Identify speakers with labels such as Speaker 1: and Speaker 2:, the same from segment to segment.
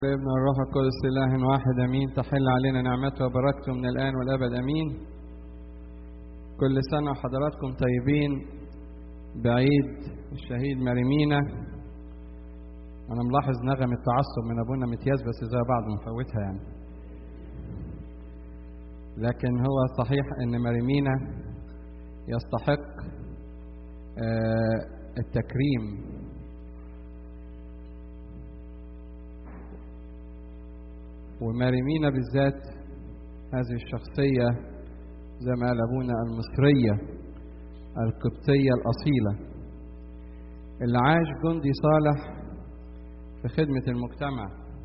Speaker 1: ابن الروح القدس إله واحد أمين تحل علينا نعمته وبركته من الآن والأبد أمين كل سنة وحضراتكم طيبين بعيد الشهيد مريمينا أنا ملاحظ نغمة تعصب من أبونا متياز بس زي بعض مفوتها يعني لكن هو صحيح أن مريمينا يستحق التكريم وماريمينا بالذات هذه الشخصية زي ما قال أبونا المصرية القبطية الأصيلة اللي عاش جندي صالح في خدمة المجتمع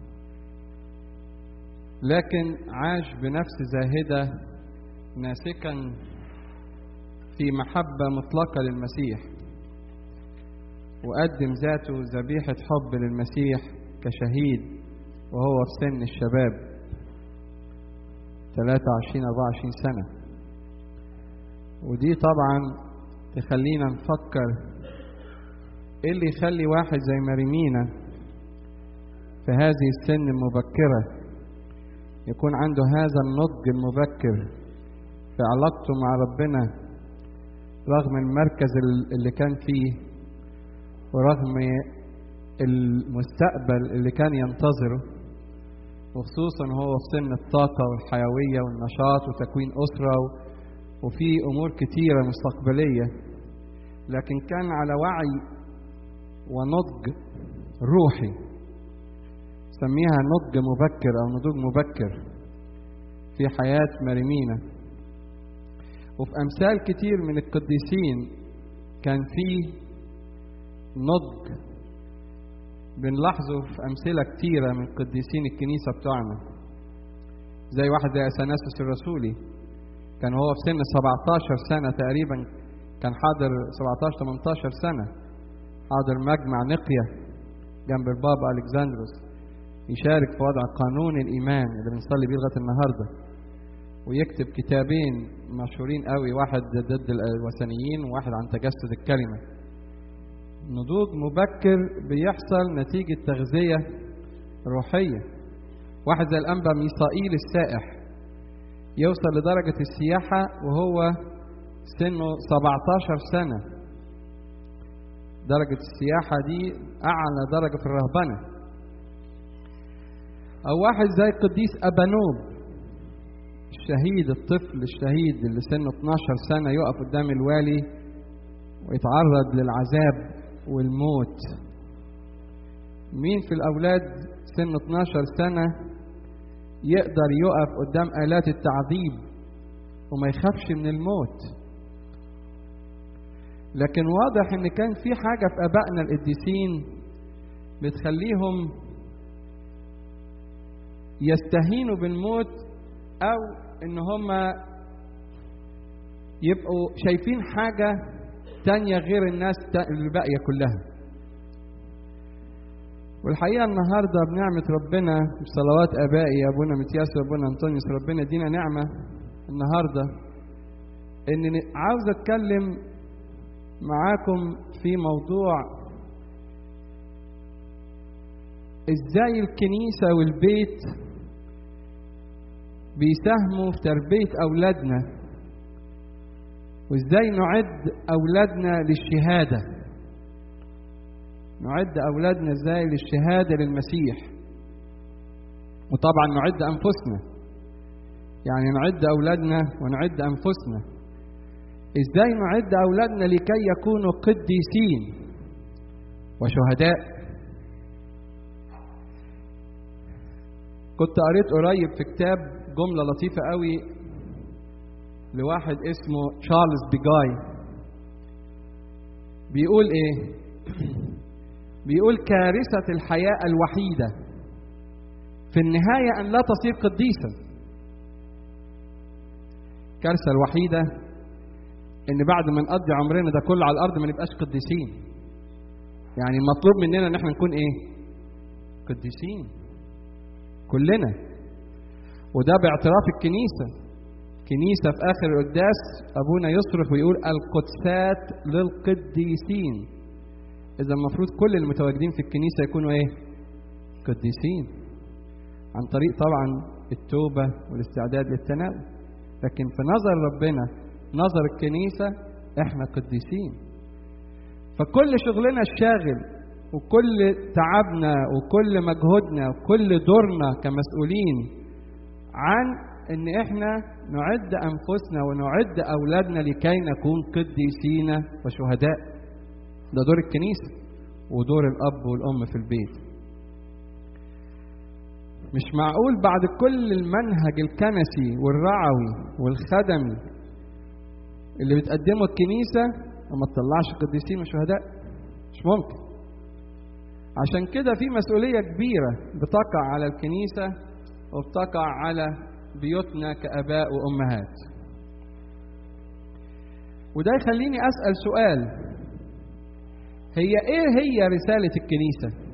Speaker 1: لكن عاش بنفس زاهدة ناسكا في محبة مطلقة للمسيح وقدم ذاته ذبيحة حب للمسيح كشهيد وهو في سن الشباب 23 24 سنة ودي طبعا تخلينا نفكر ايه اللي يخلي واحد زي مريمينا في هذه السن المبكرة يكون عنده هذا النضج المبكر في علاقته مع ربنا رغم المركز اللي كان فيه ورغم المستقبل اللي كان ينتظره وخصوصا هو في سن الطاقة والحيوية والنشاط وتكوين أسرة وفي أمور كتيرة مستقبلية لكن كان على وعي ونضج روحي سميها نضج مبكر أو نضوج مبكر في حياة مريمينا وفي أمثال كتير من القديسين كان فيه نضج بنلاحظه في أمثلة كتيرة من قديسين الكنيسة بتوعنا زي واحد زي أثناسوس الرسولي كان هو في سن 17 سنة تقريبا كان حاضر 17 18 سنة حاضر مجمع نقية جنب البابا ألكسندروس يشارك في وضع قانون الإيمان اللي بنصلي بيه لغاية النهاردة ويكتب كتابين مشهورين قوي واحد ضد الوثنيين وواحد عن تجسد الكلمة نضوج مبكر بيحصل نتيجة تغذية روحية واحد زي الأنبا ميسائيل السائح يوصل لدرجة السياحة وهو سنه 17 سنة درجة السياحة دي أعلى درجة في الرهبنة أو واحد زي القديس أبانوب الشهيد الطفل الشهيد اللي سنه 12 سنة يقف قدام الوالي ويتعرض للعذاب والموت مين في الأولاد سن 12 سنة يقدر يقف قدام آلات التعذيب وما يخافش من الموت لكن واضح ان كان في حاجة في ابائنا القديسين بتخليهم يستهينوا بالموت او ان هم يبقوا شايفين حاجة تانية غير الناس الباقية كلها والحقيقة النهاردة بنعمة ربنا بصلوات آبائي أبونا متياس وأبونا أنطونيوس ربنا يدينا نعمة النهاردة إن عاوز أتكلم معاكم في موضوع إزاي الكنيسة والبيت بيساهموا في تربية أولادنا وإزاي نعد أولادنا للشهادة نعد أولادنا إزاي للشهادة للمسيح وطبعا نعد أنفسنا يعني نعد أولادنا ونعد أنفسنا إزاي نعد أولادنا لكي يكونوا قديسين وشهداء كنت قريت قريب في كتاب جملة لطيفة قوي لواحد اسمه تشارلز بيجاي بيقول ايه بيقول كارثة الحياة الوحيدة في النهاية أن لا تصير قديسا الكارثة الوحيدة إن بعد ما نقضي عمرنا ده كله على الأرض ما نبقاش قديسين يعني المطلوب مننا إن احنا نكون إيه قديسين كلنا وده باعتراف الكنيسة كنيسة في آخر القداس أبونا يصرخ ويقول القدسات للقديسين إذا المفروض كل المتواجدين في الكنيسة يكونوا إيه؟ قديسين عن طريق طبعا التوبة والاستعداد للتناول لكن في نظر ربنا نظر الكنيسة احنا قديسين فكل شغلنا الشاغل وكل تعبنا وكل مجهودنا وكل دورنا كمسؤولين عن ان احنا نعد انفسنا ونعد اولادنا لكي نكون قديسين وشهداء ده دور الكنيسه ودور الاب والام في البيت مش معقول بعد كل المنهج الكنسي والرعوي والخدمي اللي بتقدمه الكنيسه وما تطلعش قديسين وشهداء مش ممكن عشان كده في مسؤوليه كبيره بتقع على الكنيسه وبتقع على بيوتنا كاباء وامهات وده يخليني اسال سؤال هي ايه هي رساله الكنيسه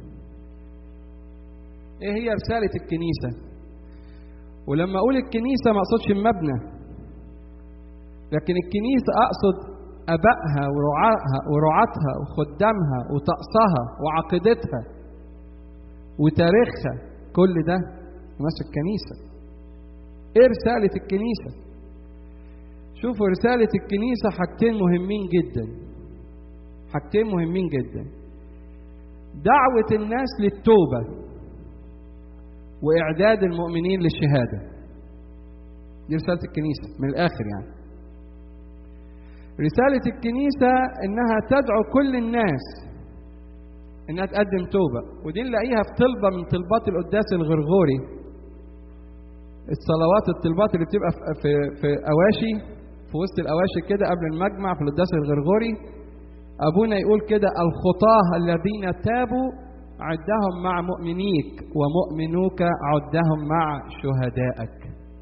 Speaker 1: ايه هي رساله الكنيسه ولما اقول الكنيسه ما اقصدش المبنى لكن الكنيسه اقصد ابائها ورعاها ورعاتها وخدامها وطقسها وعقيدتها وتاريخها كل ده ماسك الكنيسه ايه رساله الكنيسه شوفوا رساله الكنيسه حاجتين مهمين جدا حاجتين مهمين جدا دعوه الناس للتوبه واعداد المؤمنين للشهاده دي رساله الكنيسه من الاخر يعني رسالة الكنيسة إنها تدعو كل الناس إنها تقدم توبة ودي نلاقيها في طلبة من طلبات القداس الغرغوري الصلوات الطلبات اللي بتبقى في, في, في أواشي في وسط الأواشي كده قبل المجمع في القداس الغرغوري أبونا يقول كده الخطاة الذين تابوا عدهم مع مؤمنيك ومؤمنوك عدهم مع شهدائك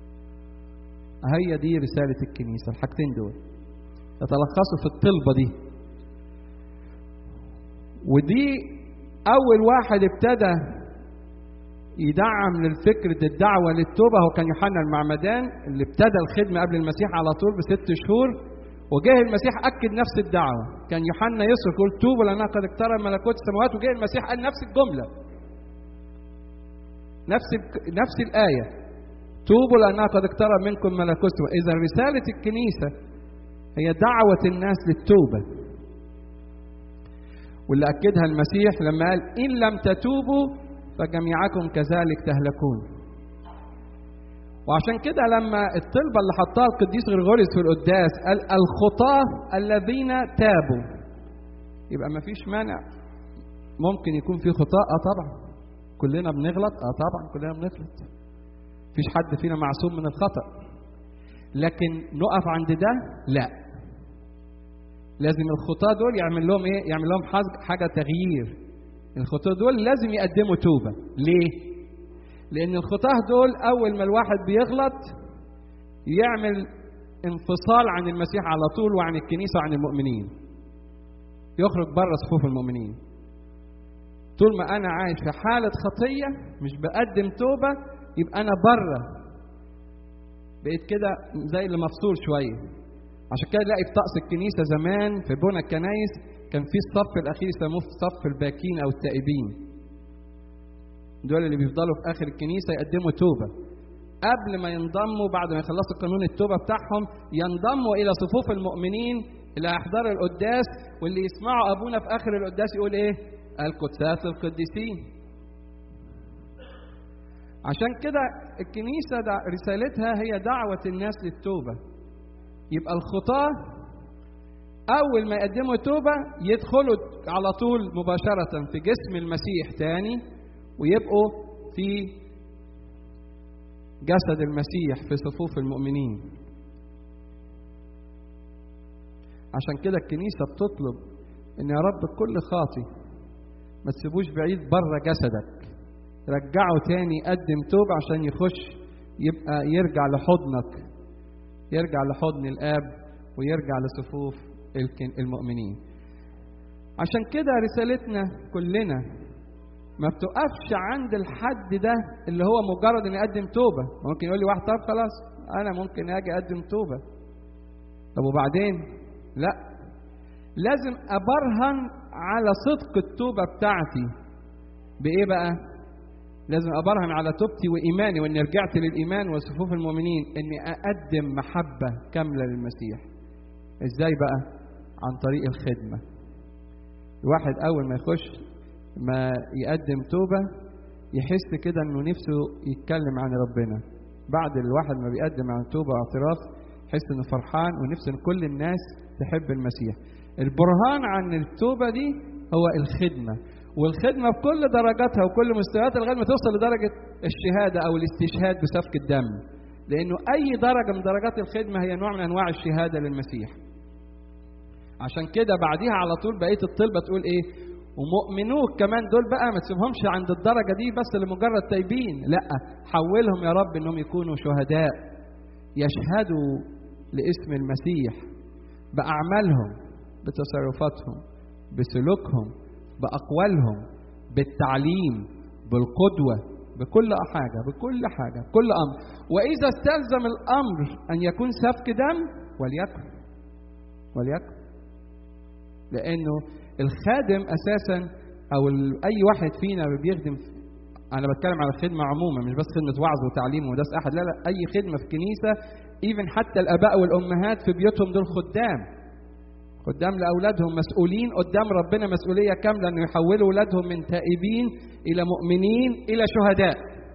Speaker 1: هي دي رسالة الكنيسة الحاجتين دول يتلخصوا في الطلبة دي ودي أول واحد ابتدى يدعم للفكرة الدعوة للتوبة هو كان يوحنا المعمدان اللي ابتدى الخدمة قبل المسيح على طول بست شهور وجه المسيح أكد نفس الدعوة كان يوحنا يصرخ يقول توبوا لأنها قد اقترب ملكوت السماوات وجه المسيح قال نفس الجملة نفس نفس الآية توبوا لأنها قد اقترب منكم ملكوت السماوات إذا رسالة الكنيسة هي دعوة الناس للتوبة واللي أكدها المسيح لما قال إن لم تتوبوا فجميعكم كذلك تهلكون وعشان كده لما الطلبة اللي حطها القديس غريغوريوس في القداس قال الخطاة الذين تابوا يبقى ما فيش مانع ممكن يكون في خطاء اه طبعا كلنا بنغلط اه طبعا كلنا بنغلط مفيش حد فينا معصوم من الخطأ لكن نقف عند ده لا لازم الخطاة دول يعمل لهم ايه يعمل لهم حاجة تغيير الخطاة دول لازم يقدموا توبة ليه لأن الخطاة دول أول ما الواحد بيغلط يعمل انفصال عن المسيح على طول وعن الكنيسة وعن المؤمنين يخرج بره صفوف المؤمنين طول ما أنا عايش في حالة خطية مش بقدم توبة يبقى أنا بره بقيت كده زي اللي مفصول شوية عشان كده تلاقي في طقس الكنيسة زمان في بنى الكنايس كان في الصف الأخير يسموه صف الباكين أو التائبين دول اللي بيفضلوا في آخر الكنيسة يقدموا توبة قبل ما ينضموا بعد ما يخلصوا قانون التوبة بتاعهم ينضموا إلى صفوف المؤمنين اللي هيحضروا القداس واللي يسمعوا أبونا في آخر القداس يقول إيه؟ القدسات للقديسين عشان كده الكنيسة رسالتها هي دعوة الناس للتوبة يبقى الخطاة أول ما يقدموا توبة يدخلوا على طول مباشرة في جسم المسيح تاني ويبقوا في جسد المسيح في صفوف المؤمنين عشان كده الكنيسة بتطلب إن يا رب كل خاطي ما تسيبوش بعيد بره جسدك رجعه تاني قدم توبة عشان يخش يبقى يرجع لحضنك يرجع لحضن الآب ويرجع لصفوف المؤمنين عشان كده رسالتنا كلنا ما بتقفش عند الحد ده اللي هو مجرد ان يقدم توبة ممكن يقول لي واحد طب خلاص انا ممكن اجي اقدم توبة طب وبعدين لا لازم ابرهن على صدق التوبة بتاعتي بايه بقى لازم ابرهن على توبتي وايماني واني رجعت للايمان وصفوف المؤمنين اني اقدم محبه كامله للمسيح ازاي بقى عن طريق الخدمه الواحد اول ما يخش ما يقدم توبه يحس كده انه نفسه يتكلم عن ربنا بعد الواحد ما بيقدم عن توبه واعتراف يحس انه فرحان ونفسه ان كل الناس تحب المسيح البرهان عن التوبه دي هو الخدمه والخدمه بكل درجاتها وكل مستوياتها لغايه ما توصل لدرجه الشهاده او الاستشهاد بسفك الدم لانه اي درجه من درجات الخدمه هي نوع من انواع الشهاده للمسيح عشان كده بعديها على طول بقيه الطلبه تقول ايه ومؤمنوك كمان دول بقى ما تسيبهمش عند الدرجه دي بس لمجرد تايبين لا حولهم يا رب انهم يكونوا شهداء يشهدوا لاسم المسيح باعمالهم بتصرفاتهم بسلوكهم باقوالهم بالتعليم بالقدوه بكل حاجه بكل حاجه بكل امر واذا استلزم الامر ان يكون سفك دم وليكن وليكن لانه الخادم اساسا او اي واحد فينا بيخدم انا بتكلم على الخدمه عموما مش بس خدمه وعظ وتعليم ودرس احد لا لا اي خدمه في كنيسه ايفن حتى الاباء والامهات في بيوتهم دول خدام خدام لاولادهم مسؤولين قدام ربنا مسؤوليه كامله انه يحولوا اولادهم من تائبين الى مؤمنين الى شهداء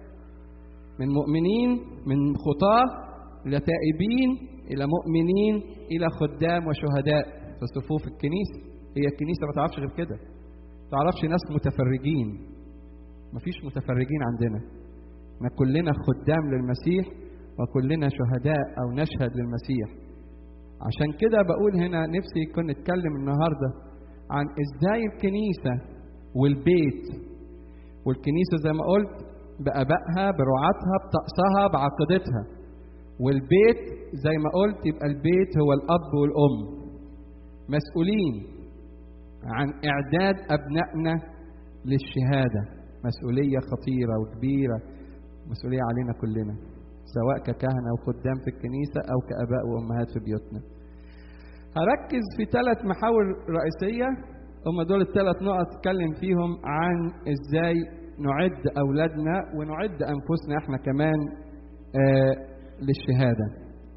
Speaker 1: من مؤمنين من خطاه الى تائبين الى مؤمنين الى خدام وشهداء في صفوف الكنيسه هي الكنيسه ما تعرفش غير كده ما تعرفش ناس متفرجين مفيش متفرجين عندنا احنا كلنا خدام للمسيح وكلنا شهداء او نشهد للمسيح عشان كده بقول هنا نفسي يكون نتكلم النهارده عن ازاي الكنيسه والبيت والكنيسه زي ما قلت بابائها برعاتها بطقسها بعقيدتها والبيت زي ما قلت يبقى البيت هو الاب والام مسؤولين عن اعداد ابنائنا للشهاده مسؤوليه خطيره وكبيره مسؤوليه علينا كلنا سواء ككهنه وخدام في الكنيسه او كاباء وامهات في بيوتنا هركز في ثلاث محاور رئيسيه هم دول الثلاث نقط اتكلم فيهم عن ازاي نعد اولادنا ونعد انفسنا احنا كمان آه للشهاده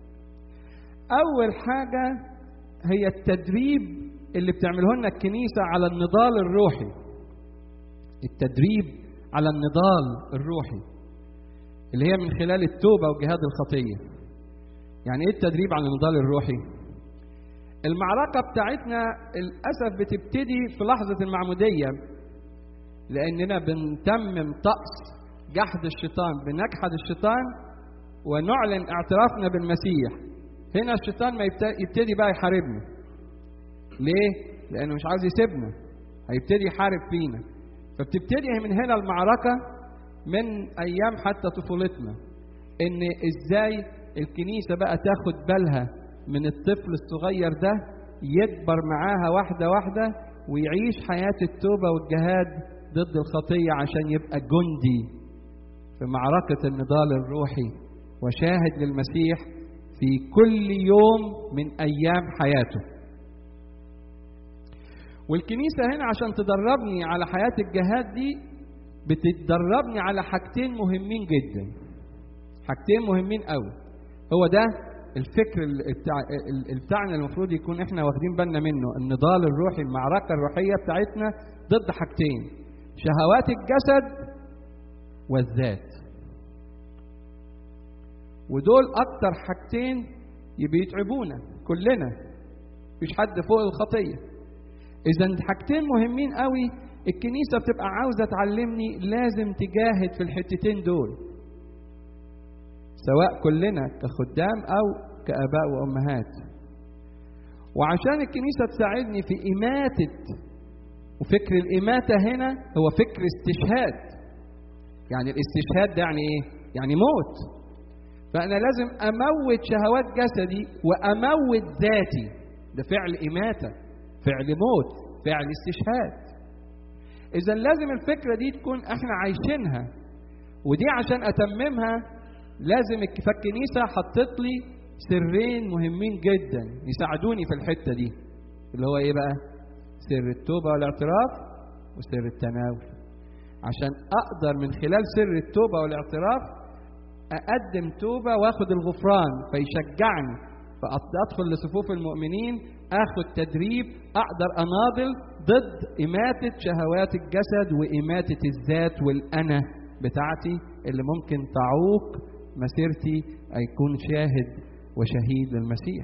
Speaker 1: اول حاجه هي التدريب اللي بتعمله لنا الكنيسه على النضال الروحي التدريب على النضال الروحي اللي هي من خلال التوبه وجهاد الخطيه يعني ايه التدريب على النضال الروحي المعركه بتاعتنا للاسف بتبتدي في لحظه المعموديه لاننا بنتمم طقس جحد الشيطان بنجحد الشيطان ونعلن اعترافنا بالمسيح هنا الشيطان ما يبتدي بقى يحاربنا ليه لانه مش عايز يسيبنا هيبتدي يحارب فينا فبتبتدي من هنا المعركه من ايام حتى طفولتنا ان ازاي الكنيسه بقى تاخد بالها من الطفل الصغير ده يكبر معاها واحده واحده ويعيش حياه التوبه والجهاد ضد الخطيه عشان يبقى جندي في معركه النضال الروحي وشاهد للمسيح في كل يوم من ايام حياته والكنيسه هنا عشان تدربني على حياه الجهاد دي بتدربني على حاجتين مهمين جدا حاجتين مهمين قوي هو ده الفكر بتاع بتاعنا المفروض يكون احنا واخدين بالنا منه النضال الروحي المعركه الروحيه بتاعتنا ضد حاجتين شهوات الجسد والذات ودول اكتر حاجتين بيتعبونا كلنا مفيش حد فوق الخطيه اذا حاجتين مهمين قوي الكنيسه بتبقى عاوزه تعلمني لازم تجاهد في الحتتين دول سواء كلنا كخدام او كاباء وامهات وعشان الكنيسه تساعدني في اماته وفكر الاماته هنا هو فكر استشهاد يعني الاستشهاد ده يعني ايه يعني موت فانا لازم اموت شهوات جسدي واموت ذاتي ده فعل اماته فعل موت فعل استشهاد اذا لازم الفكره دي تكون احنا عايشينها ودي عشان اتممها لازم فالكنيسه حطت لي سرين مهمين جدا يساعدوني في الحته دي اللي هو ايه بقى سر التوبه والاعتراف وسر التناول عشان اقدر من خلال سر التوبه والاعتراف اقدم توبه واخد الغفران فيشجعني فادخل لصفوف المؤمنين اخد تدريب اقدر اناضل ضد اماته شهوات الجسد واماته الذات والانا بتاعتي اللي ممكن تعوق مسيرتي اكون شاهد وشهيد للمسيح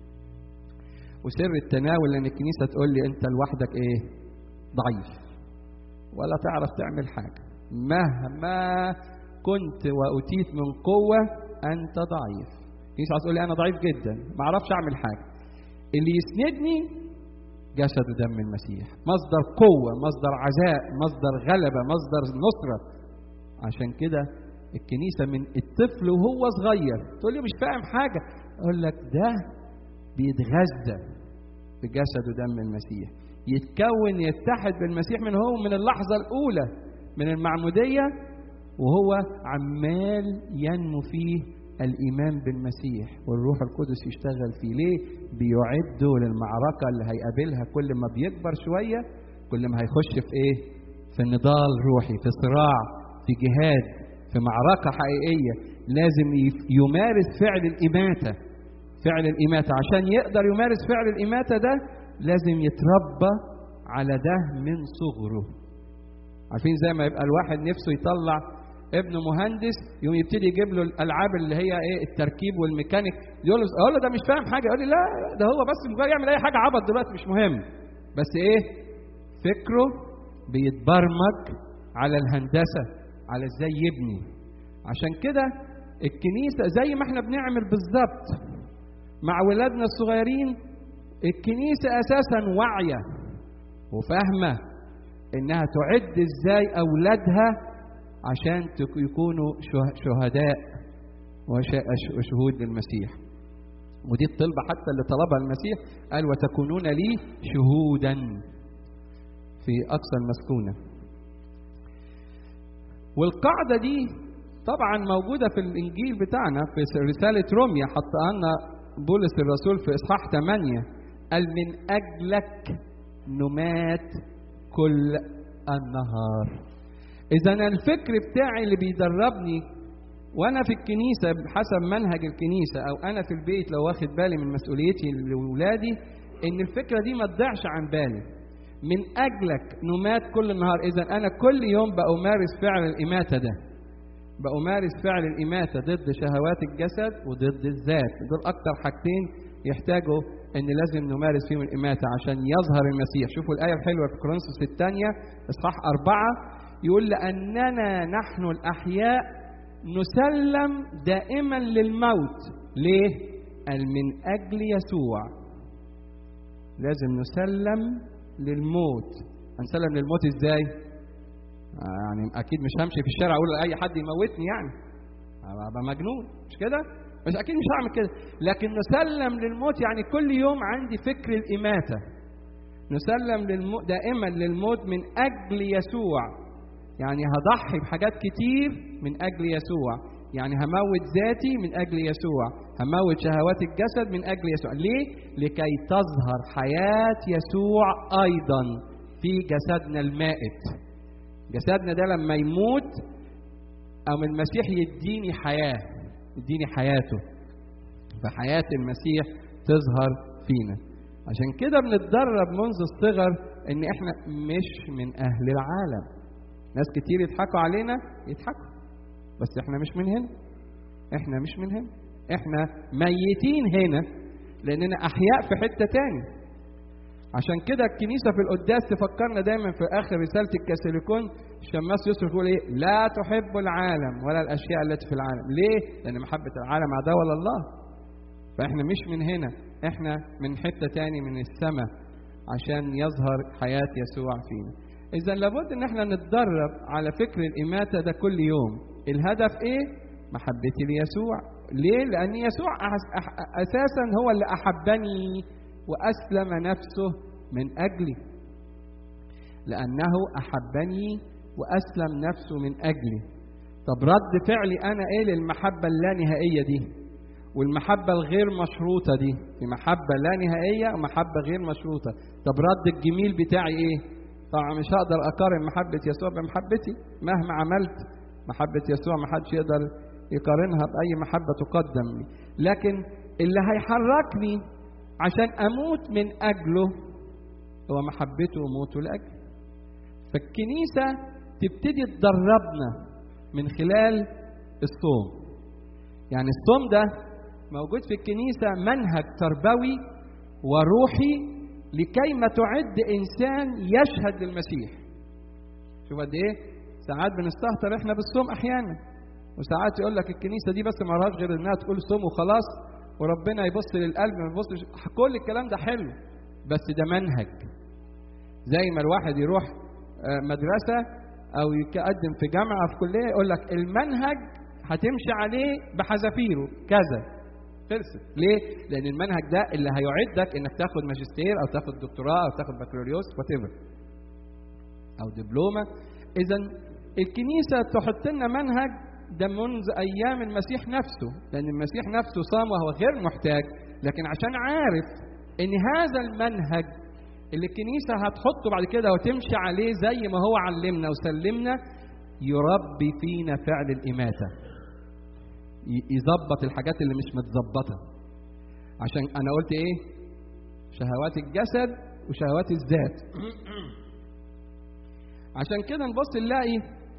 Speaker 1: وسر التناول ان الكنيسه تقول لي انت لوحدك ايه ضعيف ولا تعرف تعمل حاجه مهما كنت واتيت من قوه انت ضعيف الكنيسه عايز تقول لي انا ضعيف جدا ما اعرفش اعمل حاجه اللي يسندني جسد ودم المسيح مصدر قوه مصدر عزاء مصدر غلبه مصدر نصره عشان كده الكنيسه من الطفل وهو صغير تقول لي مش فاهم حاجه اقول لك ده بيتغذى بجسد ودم المسيح يتكون يتحد بالمسيح من هو من اللحظة الأولى من المعمودية وهو عمال ينمو فيه الإيمان بالمسيح والروح القدس يشتغل فيه ليه؟ بيعده للمعركة اللي هيقابلها كل ما بيكبر شوية كل ما هيخش في إيه؟ في نضال روحي في صراع في جهاد في معركة حقيقية لازم يمارس فعل الإماتة فعل الإماتة عشان يقدر يمارس فعل الإماتة ده لازم يتربى على ده من صغره عارفين زي ما يبقى الواحد نفسه يطلع ابنه مهندس يقوم يبتدي يجيب له الالعاب اللي هي ايه التركيب والميكانيك يقول له اقول له ده مش فاهم حاجه يقول لي لا ده هو بس مجرد يعمل اي حاجه عبط دلوقتي مش مهم بس ايه فكره بيتبرمج على الهندسه على ازاي يبني عشان كده الكنيسه زي ما احنا بنعمل بالظبط مع ولادنا الصغيرين الكنيسة أساسا واعية وفاهمة إنها تعد إزاي أولادها عشان يكونوا شهداء وشهود للمسيح ودي الطلبة حتى اللي طلبها المسيح قال وتكونون لي شهودا في أقصى المسكونة والقاعدة دي طبعا موجودة في الإنجيل بتاعنا في رسالة روميا حطها لنا بولس الرسول في إصحاح 8 قال من أجلك نمات كل النهار إذا الفكر بتاعي اللي بيدربني وأنا في الكنيسة بحسب منهج الكنيسة أو أنا في البيت لو واخد بالي من مسؤوليتي لأولادي إن الفكرة دي ما تضيعش عن بالي من أجلك نمات كل النهار إذا أنا كل يوم بأمارس فعل الإماتة ده بأمارس فعل الإماتة ضد شهوات الجسد وضد الذات دول أكتر حاجتين يحتاجوا ان لازم نمارس فيهم الاماته عشان يظهر المسيح شوفوا الايه الحلوه في كورنثوس الثانيه اصحاح اربعه يقول لاننا نحن الاحياء نسلم دائما للموت ليه قال من اجل يسوع لازم نسلم للموت هنسلم للموت ازاي يعني اكيد مش همشي في الشارع اقول لاي حد يموتني يعني ابقى مجنون مش كده بس اكيد مش هعمل كده لكن نسلم للموت يعني كل يوم عندي فكر الاماته نسلم للموت دائما للموت من اجل يسوع يعني هضحي بحاجات كتير من اجل يسوع يعني هموت ذاتي من اجل يسوع هموت شهوات الجسد من اجل يسوع ليه لكي تظهر حياه يسوع ايضا في جسدنا المائت جسدنا ده لما يموت او المسيح يديني حياه يديني حياته فحياة المسيح تظهر فينا عشان كده بنتدرب منذ الصغر ان احنا مش من اهل العالم ناس كتير يضحكوا علينا يضحكوا بس احنا مش من هنا احنا مش من هنا احنا ميتين هنا لاننا احياء في حته تاني عشان كده الكنيسة في القداس تفكرنا دايما في آخر رسالة الكاثوليكون الشماس يصرخ يقول إيه؟ لا تحب العالم ولا الأشياء التي في العالم، ليه؟ لأن محبة العالم عداوة لله. فإحنا مش من هنا، إحنا من حتة تاني من السماء عشان يظهر حياة يسوع فينا. إذا لابد إن إحنا نتدرب على فكر الإماتة ده كل يوم. الهدف إيه؟ محبتي ليسوع. ليه؟ لأن يسوع أساسا هو اللي أحبني وأسلم نفسه من أجلي لأنه أحبني وأسلم نفسه من أجلي طب رد فعلي أنا إيه للمحبة اللانهائية دي والمحبة الغير مشروطة دي في محبة لا نهائية ومحبة غير مشروطة طب رد الجميل بتاعي إيه طبعا مش هقدر اقارن محبه يسوع بمحبتي مهما عملت محبه يسوع ما حدش يقدر يقارنها باي محبه تقدم لي لكن اللي هيحركني عشان اموت من اجله هو محبته وموته لاجلي فالكنيسه تبتدي تدربنا من خلال الصوم يعني الصوم ده موجود في الكنيسه منهج تربوي وروحي لكي ما تعد انسان يشهد للمسيح شوف قد ايه ساعات بنستهتر احنا بالصوم احيانا وساعات يقول لك الكنيسه دي بس ما لهاش غير انها تقول صوم وخلاص وربنا يبص للقلب ما يبصش كل الكلام ده حلو بس ده منهج زي ما الواحد يروح مدرسه او يقدم في جامعه في كليه يقول لك المنهج هتمشي عليه بحذافيره كذا خلصت ليه؟ لأن المنهج ده اللي هيعدك إنك تاخد ماجستير أو تاخد دكتوراه أو تاخد بكالوريوس وات أو دبلومة إذا الكنيسة تحط لنا منهج ده منذ أيام المسيح نفسه لأن المسيح نفسه صام وهو غير محتاج لكن عشان عارف إن هذا المنهج اللي الكنيسة هتحطه بعد كده وتمشي عليه زي ما هو علمنا وسلمنا يربي فينا فعل الإماتة يظبط الحاجات اللي مش متظبطه عشان انا قلت ايه شهوات الجسد وشهوات الذات عشان كده نبص نلاقي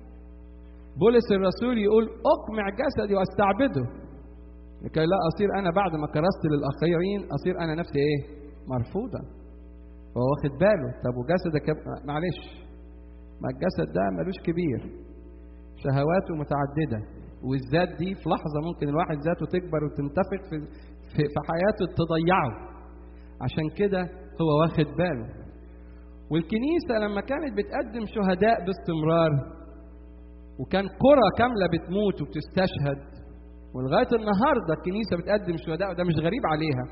Speaker 1: بولس الرسول يقول اقمع جسدي واستعبده لكي لا اصير انا بعد ما كرست للاخرين اصير انا نفسي ايه مرفوضا هو واخد باله طب وجسدك معلش ما الجسد ده ملوش كبير شهواته متعدده والذات دي في لحظه ممكن الواحد ذاته تكبر وتنتفخ في في, في حياته تضيعه عشان كده هو واخد باله والكنيسه لما كانت بتقدم شهداء باستمرار وكان قرى كامله بتموت وبتستشهد ولغايه النهارده الكنيسه بتقدم شهداء وده مش غريب عليها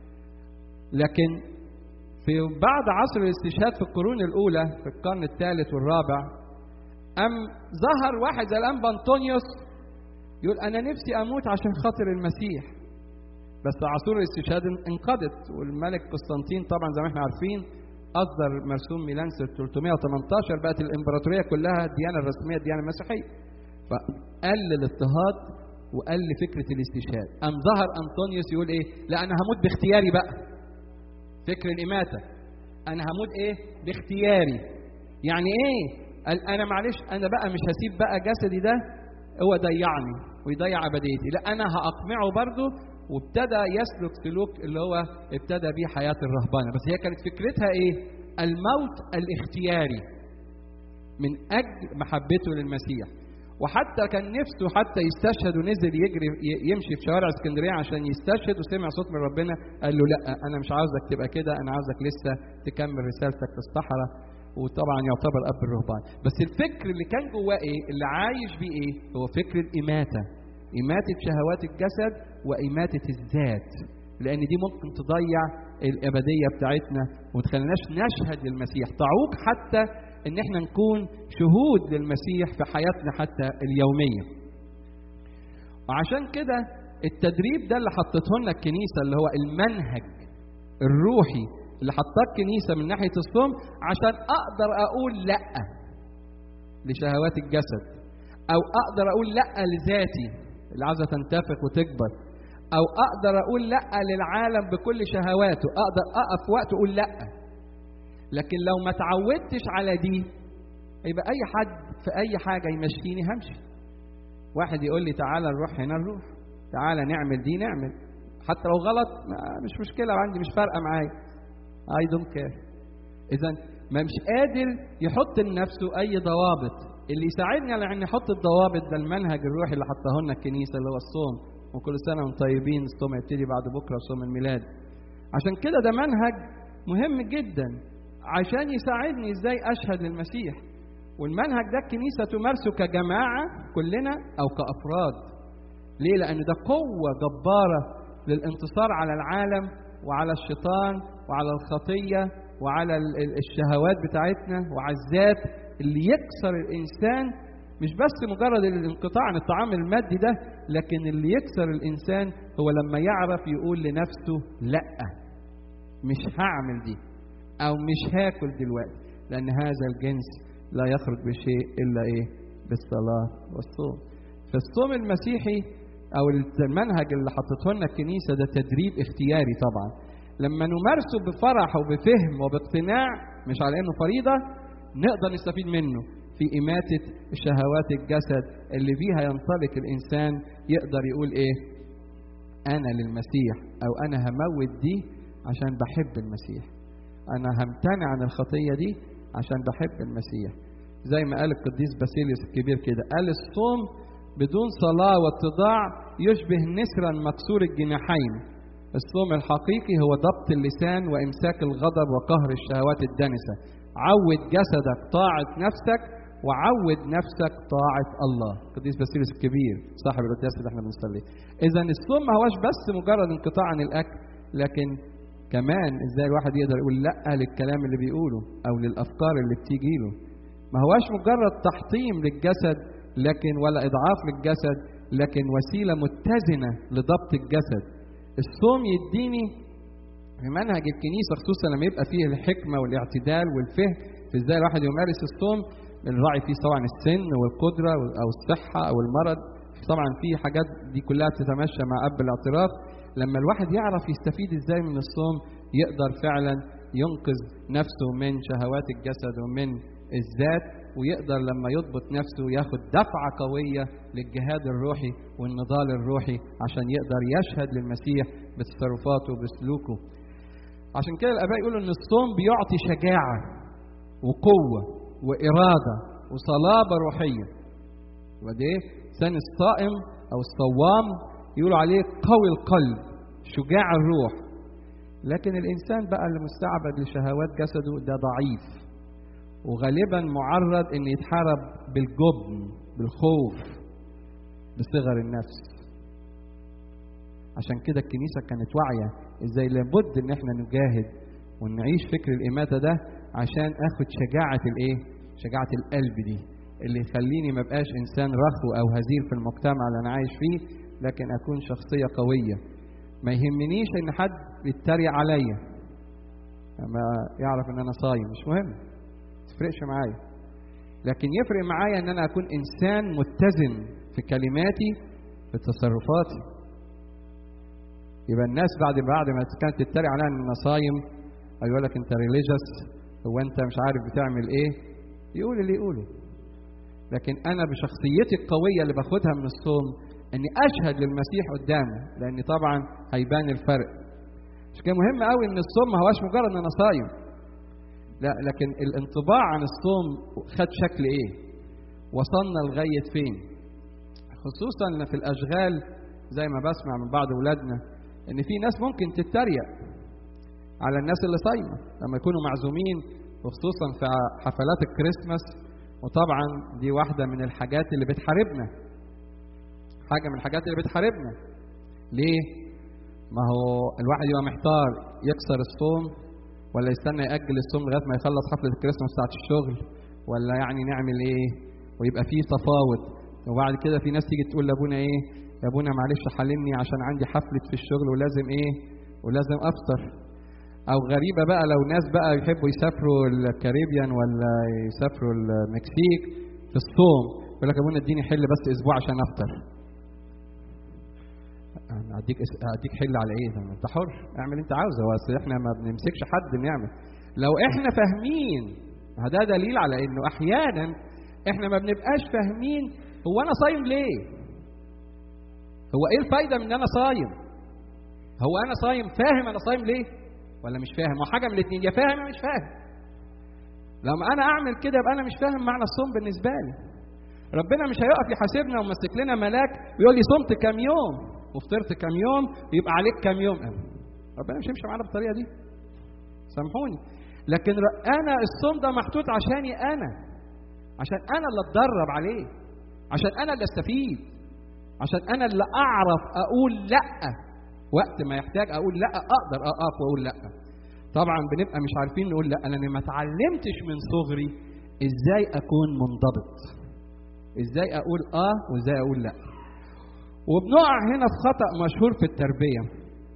Speaker 1: لكن في بعد عصر الاستشهاد في القرون الاولى في القرن الثالث والرابع أم ظهر واحد زي الأنبا أنطونيوس يقول أنا نفسي أموت عشان خاطر المسيح بس عصور الاستشهاد انقضت والملك قسطنطين طبعا زي ما احنا عارفين أصدر مرسوم ميلان 318 بقت الإمبراطورية كلها الديانة الرسمية الديانة المسيحية فقل الاضطهاد وقل فكرة الاستشهاد أم ظهر أنطونيوس يقول إيه لا أنا هموت باختياري بقى فكر الإماتة أنا هموت إيه باختياري يعني إيه قال أنا معلش أنا بقى مش هسيب بقى جسدي ده هو ضيعني ويضيع أبديتي لا أنا هأقمعه برضه وابتدى يسلك سلوك اللي هو ابتدى بيه حياة الرهبانة بس هي كانت فكرتها إيه الموت الاختياري من أجل محبته للمسيح وحتى كان نفسه حتى يستشهد ونزل يجري يمشي في شوارع اسكندريه عشان يستشهد وسمع صوت من ربنا قال له لا انا مش عاوزك تبقى كده انا عاوزك لسه تكمل رسالتك في الصحراء وطبعا يعتبر اب الرهبان بس الفكر اللي كان جواه ايه اللي عايش بيه ايه هو فكر الاماته اماته شهوات الجسد واماته الذات لان دي ممكن تضيع الابديه بتاعتنا وما تخليناش نشهد للمسيح تعوق حتى ان احنا نكون شهود للمسيح في حياتنا حتى اليوميه وعشان كده التدريب ده اللي حطته لنا الكنيسه اللي هو المنهج الروحي اللي حطاه الكنيسه من ناحيه الصوم عشان اقدر اقول لا لشهوات الجسد او اقدر اقول لا لذاتي اللي عايزه تنتفخ وتكبر او اقدر اقول لا للعالم بكل شهواته اقدر اقف وقت اقول لا لكن لو ما تعودتش على دي يبقى اي حد في اي حاجه يمشيني همشي واحد يقول لي تعالى نروح هنا نروح تعالى نعمل دي نعمل حتى لو غلط مش مشكله عندي مش فارقه معايا اي دونت كير اذا ما مش قادر يحط لنفسه اي ضوابط اللي يساعدني على ان احط الضوابط ده المنهج الروحي اللي حطاه لنا الكنيسه اللي هو الصوم وكل سنه وانتم طيبين الصوم هيبتدي بعد بكره صوم الميلاد عشان كده ده منهج مهم جدا عشان يساعدني ازاي اشهد للمسيح والمنهج ده الكنيسه تمارسه كجماعه كلنا او كافراد ليه لان ده قوه جباره للانتصار على العالم وعلى الشيطان وعلى الخطيه وعلى الشهوات بتاعتنا وعلى الذات اللي يكسر الانسان مش بس مجرد الانقطاع عن الطعام المادي ده لكن اللي يكسر الانسان هو لما يعرف يقول لنفسه لا مش هعمل دي او مش هاكل دلوقتي لأن هذا الجنس لا يخرج بشيء إلا إيه بالصلاة والصوم فالصوم المسيحي أو المنهج اللي حطته لنا الكنيسة ده تدريب اختياري طبعا لما نمارسه بفرح وبفهم وباقتناع مش على إنه فريضة نقدر نستفيد منه في إماتة شهوات الجسد اللي فيها ينطلق الإنسان يقدر يقول إيه أنا للمسيح أو أنا هموت دي عشان بحب المسيح أنا همتنع عن الخطية دي عشان بحب المسيح زي ما قال القديس باسيليوس الكبير كده قال الصوم بدون صلاة واتضاع يشبه نسرا مكسور الجناحين الصوم الحقيقي هو ضبط اللسان وإمساك الغضب وقهر الشهوات الدنسة عود جسدك طاعة نفسك وعود نفسك طاعة الله القديس باسيليوس الكبير صاحب القداس اللي احنا بنصليه إذا الصوم ما هوش بس مجرد انقطاع عن الأكل لكن كمان ازاي الواحد يقدر يقول لا للكلام اللي بيقوله او للافكار اللي بتيجي له ما هواش مجرد تحطيم للجسد لكن ولا اضعاف للجسد لكن وسيله متزنه لضبط الجسد الصوم يديني في منهج الكنيسه خصوصا لما يبقى فيه الحكمه والاعتدال والفهم في ازاي الواحد يمارس الصوم الراعي فيه طبعا السن والقدره او الصحه او المرض طبعا في حاجات دي كلها تتمشى مع اب الاعتراف لما الواحد يعرف يستفيد ازاي من الصوم يقدر فعلا ينقذ نفسه من شهوات الجسد ومن الذات ويقدر لما يضبط نفسه ياخد دفعة قوية للجهاد الروحي والنضال الروحي عشان يقدر يشهد للمسيح بتصرفاته وبسلوكه عشان كده الآباء يقولوا إن الصوم بيعطي شجاعة وقوة وإرادة وصلابة روحية ودي سن الصائم أو الصوام يقولوا عليه قوي القلب شجاع الروح لكن الإنسان بقى اللي مستعبد لشهوات جسده ده ضعيف وغالبا معرض ان يتحارب بالجبن بالخوف بصغر النفس عشان كده الكنيسة كانت واعية ازاي لابد ان احنا نجاهد ونعيش فكر الإماتة ده عشان اخد شجاعة الايه شجاعة القلب دي اللي يخليني ما بقاش انسان رخو او هزيل في المجتمع اللي انا عايش فيه لكن اكون شخصية قوية ما يهمنيش ان حد يتريق عليا ما يعرف ان انا صايم مش مهم تفرقش معايا لكن يفرق معايا ان انا اكون انسان متزن في كلماتي في تصرفاتي يبقى الناس بعد بعد ما كانت تتريق عليا ان انا صايم او يقول لك انت ريليجيوس هو انت مش عارف بتعمل ايه يقول اللي يقوله لكن انا بشخصيتي القويه اللي باخدها من الصوم اني اشهد للمسيح قدامه لان طبعا هيبان الفرق مش كده مهم قوي ان الصوم ما هواش مجرد ان انا صايم لا لكن الانطباع عن الصوم خد شكل ايه وصلنا لغايه فين خصوصا في الاشغال زي ما بسمع من بعض اولادنا ان في ناس ممكن تتريق على الناس اللي صايمه لما يكونوا معزومين وخصوصا في حفلات الكريسماس وطبعا دي واحده من الحاجات اللي بتحاربنا حاجه من الحاجات اللي بتحاربنا ليه ما هو الواحد يبقى محتار يكسر الصوم ولا يستنى يأجل الصوم لغايه ما يخلص حفله الكريسماس بتاعت الشغل ولا يعني نعمل ايه ويبقى فيه تفاوض وبعد كده في ناس تيجي تقول لابونا ايه يا ابونا معلش حلمني عشان عندي حفله في الشغل ولازم ايه ولازم افطر او غريبه بقى لو ناس بقى يحبوا يسافروا الكاريبيان ولا يسافروا المكسيك في الصوم يقول لك يا ابونا اديني حل بس اسبوع عشان افطر اديك اديك حل على ايه انت حر اعمل انت عاوزه بس احنا ما بنمسكش حد نعمل لو احنا فاهمين ده دليل على انه احيانا احنا ما بنبقاش فاهمين هو انا صايم ليه هو ايه الفايده من ان انا صايم هو انا صايم فاهم انا صايم ليه ولا مش فاهم وحاجه من الاثنين يا فاهم يا مش فاهم لما انا اعمل كده يبقى انا مش فاهم معنى الصوم بالنسبه لي ربنا مش هيقف يحاسبنا ومسك لنا ملاك ويقول لي صمت كام يوم وفطرت كام يوم يبقى عليك كام يوم ربنا مش هيمشي معانا بالطريقه دي سامحوني لكن انا الصوم ده محطوط عشاني انا عشان انا اللي اتدرب عليه عشان انا اللي استفيد عشان انا اللي اعرف اقول لا وقت ما يحتاج اقول لا اقدر اقف واقول لا طبعا بنبقى مش عارفين نقول لا انا ما اتعلمتش من صغري ازاي اكون منضبط ازاي اقول اه وازاي اقول لا وبنقع هنا في خطا مشهور في التربيه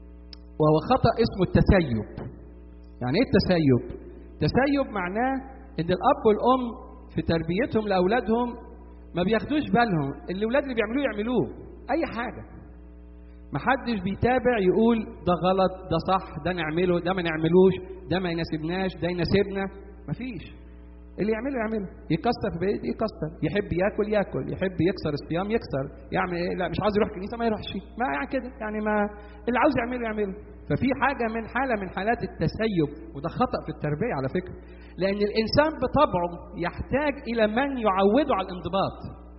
Speaker 1: وهو خطا اسمه التسيب يعني ايه التسيب تسيب معناه ان الاب والام في تربيتهم لاولادهم ما بياخدوش بالهم الاولاد اللي بيعملوه يعملوه اي حاجه محدش بيتابع يقول ده غلط ده صح ده نعمله ده ما نعملوش ده ما يناسبناش ده يناسبنا مفيش اللي يعمله يعمله يكسر في بيت يكسر يحب ياكل ياكل يحب يكسر الصيام يكسر يعمل إيه؟ لا مش عاوز يروح كنيسه ما يروحش ما يعني كده يعني ما اللي عاوز يعمله يعمله ففي حاجه من حاله من حالات التسيب وده خطا في التربيه على فكره لان الانسان بطبعه يحتاج الى من يعوده على الانضباط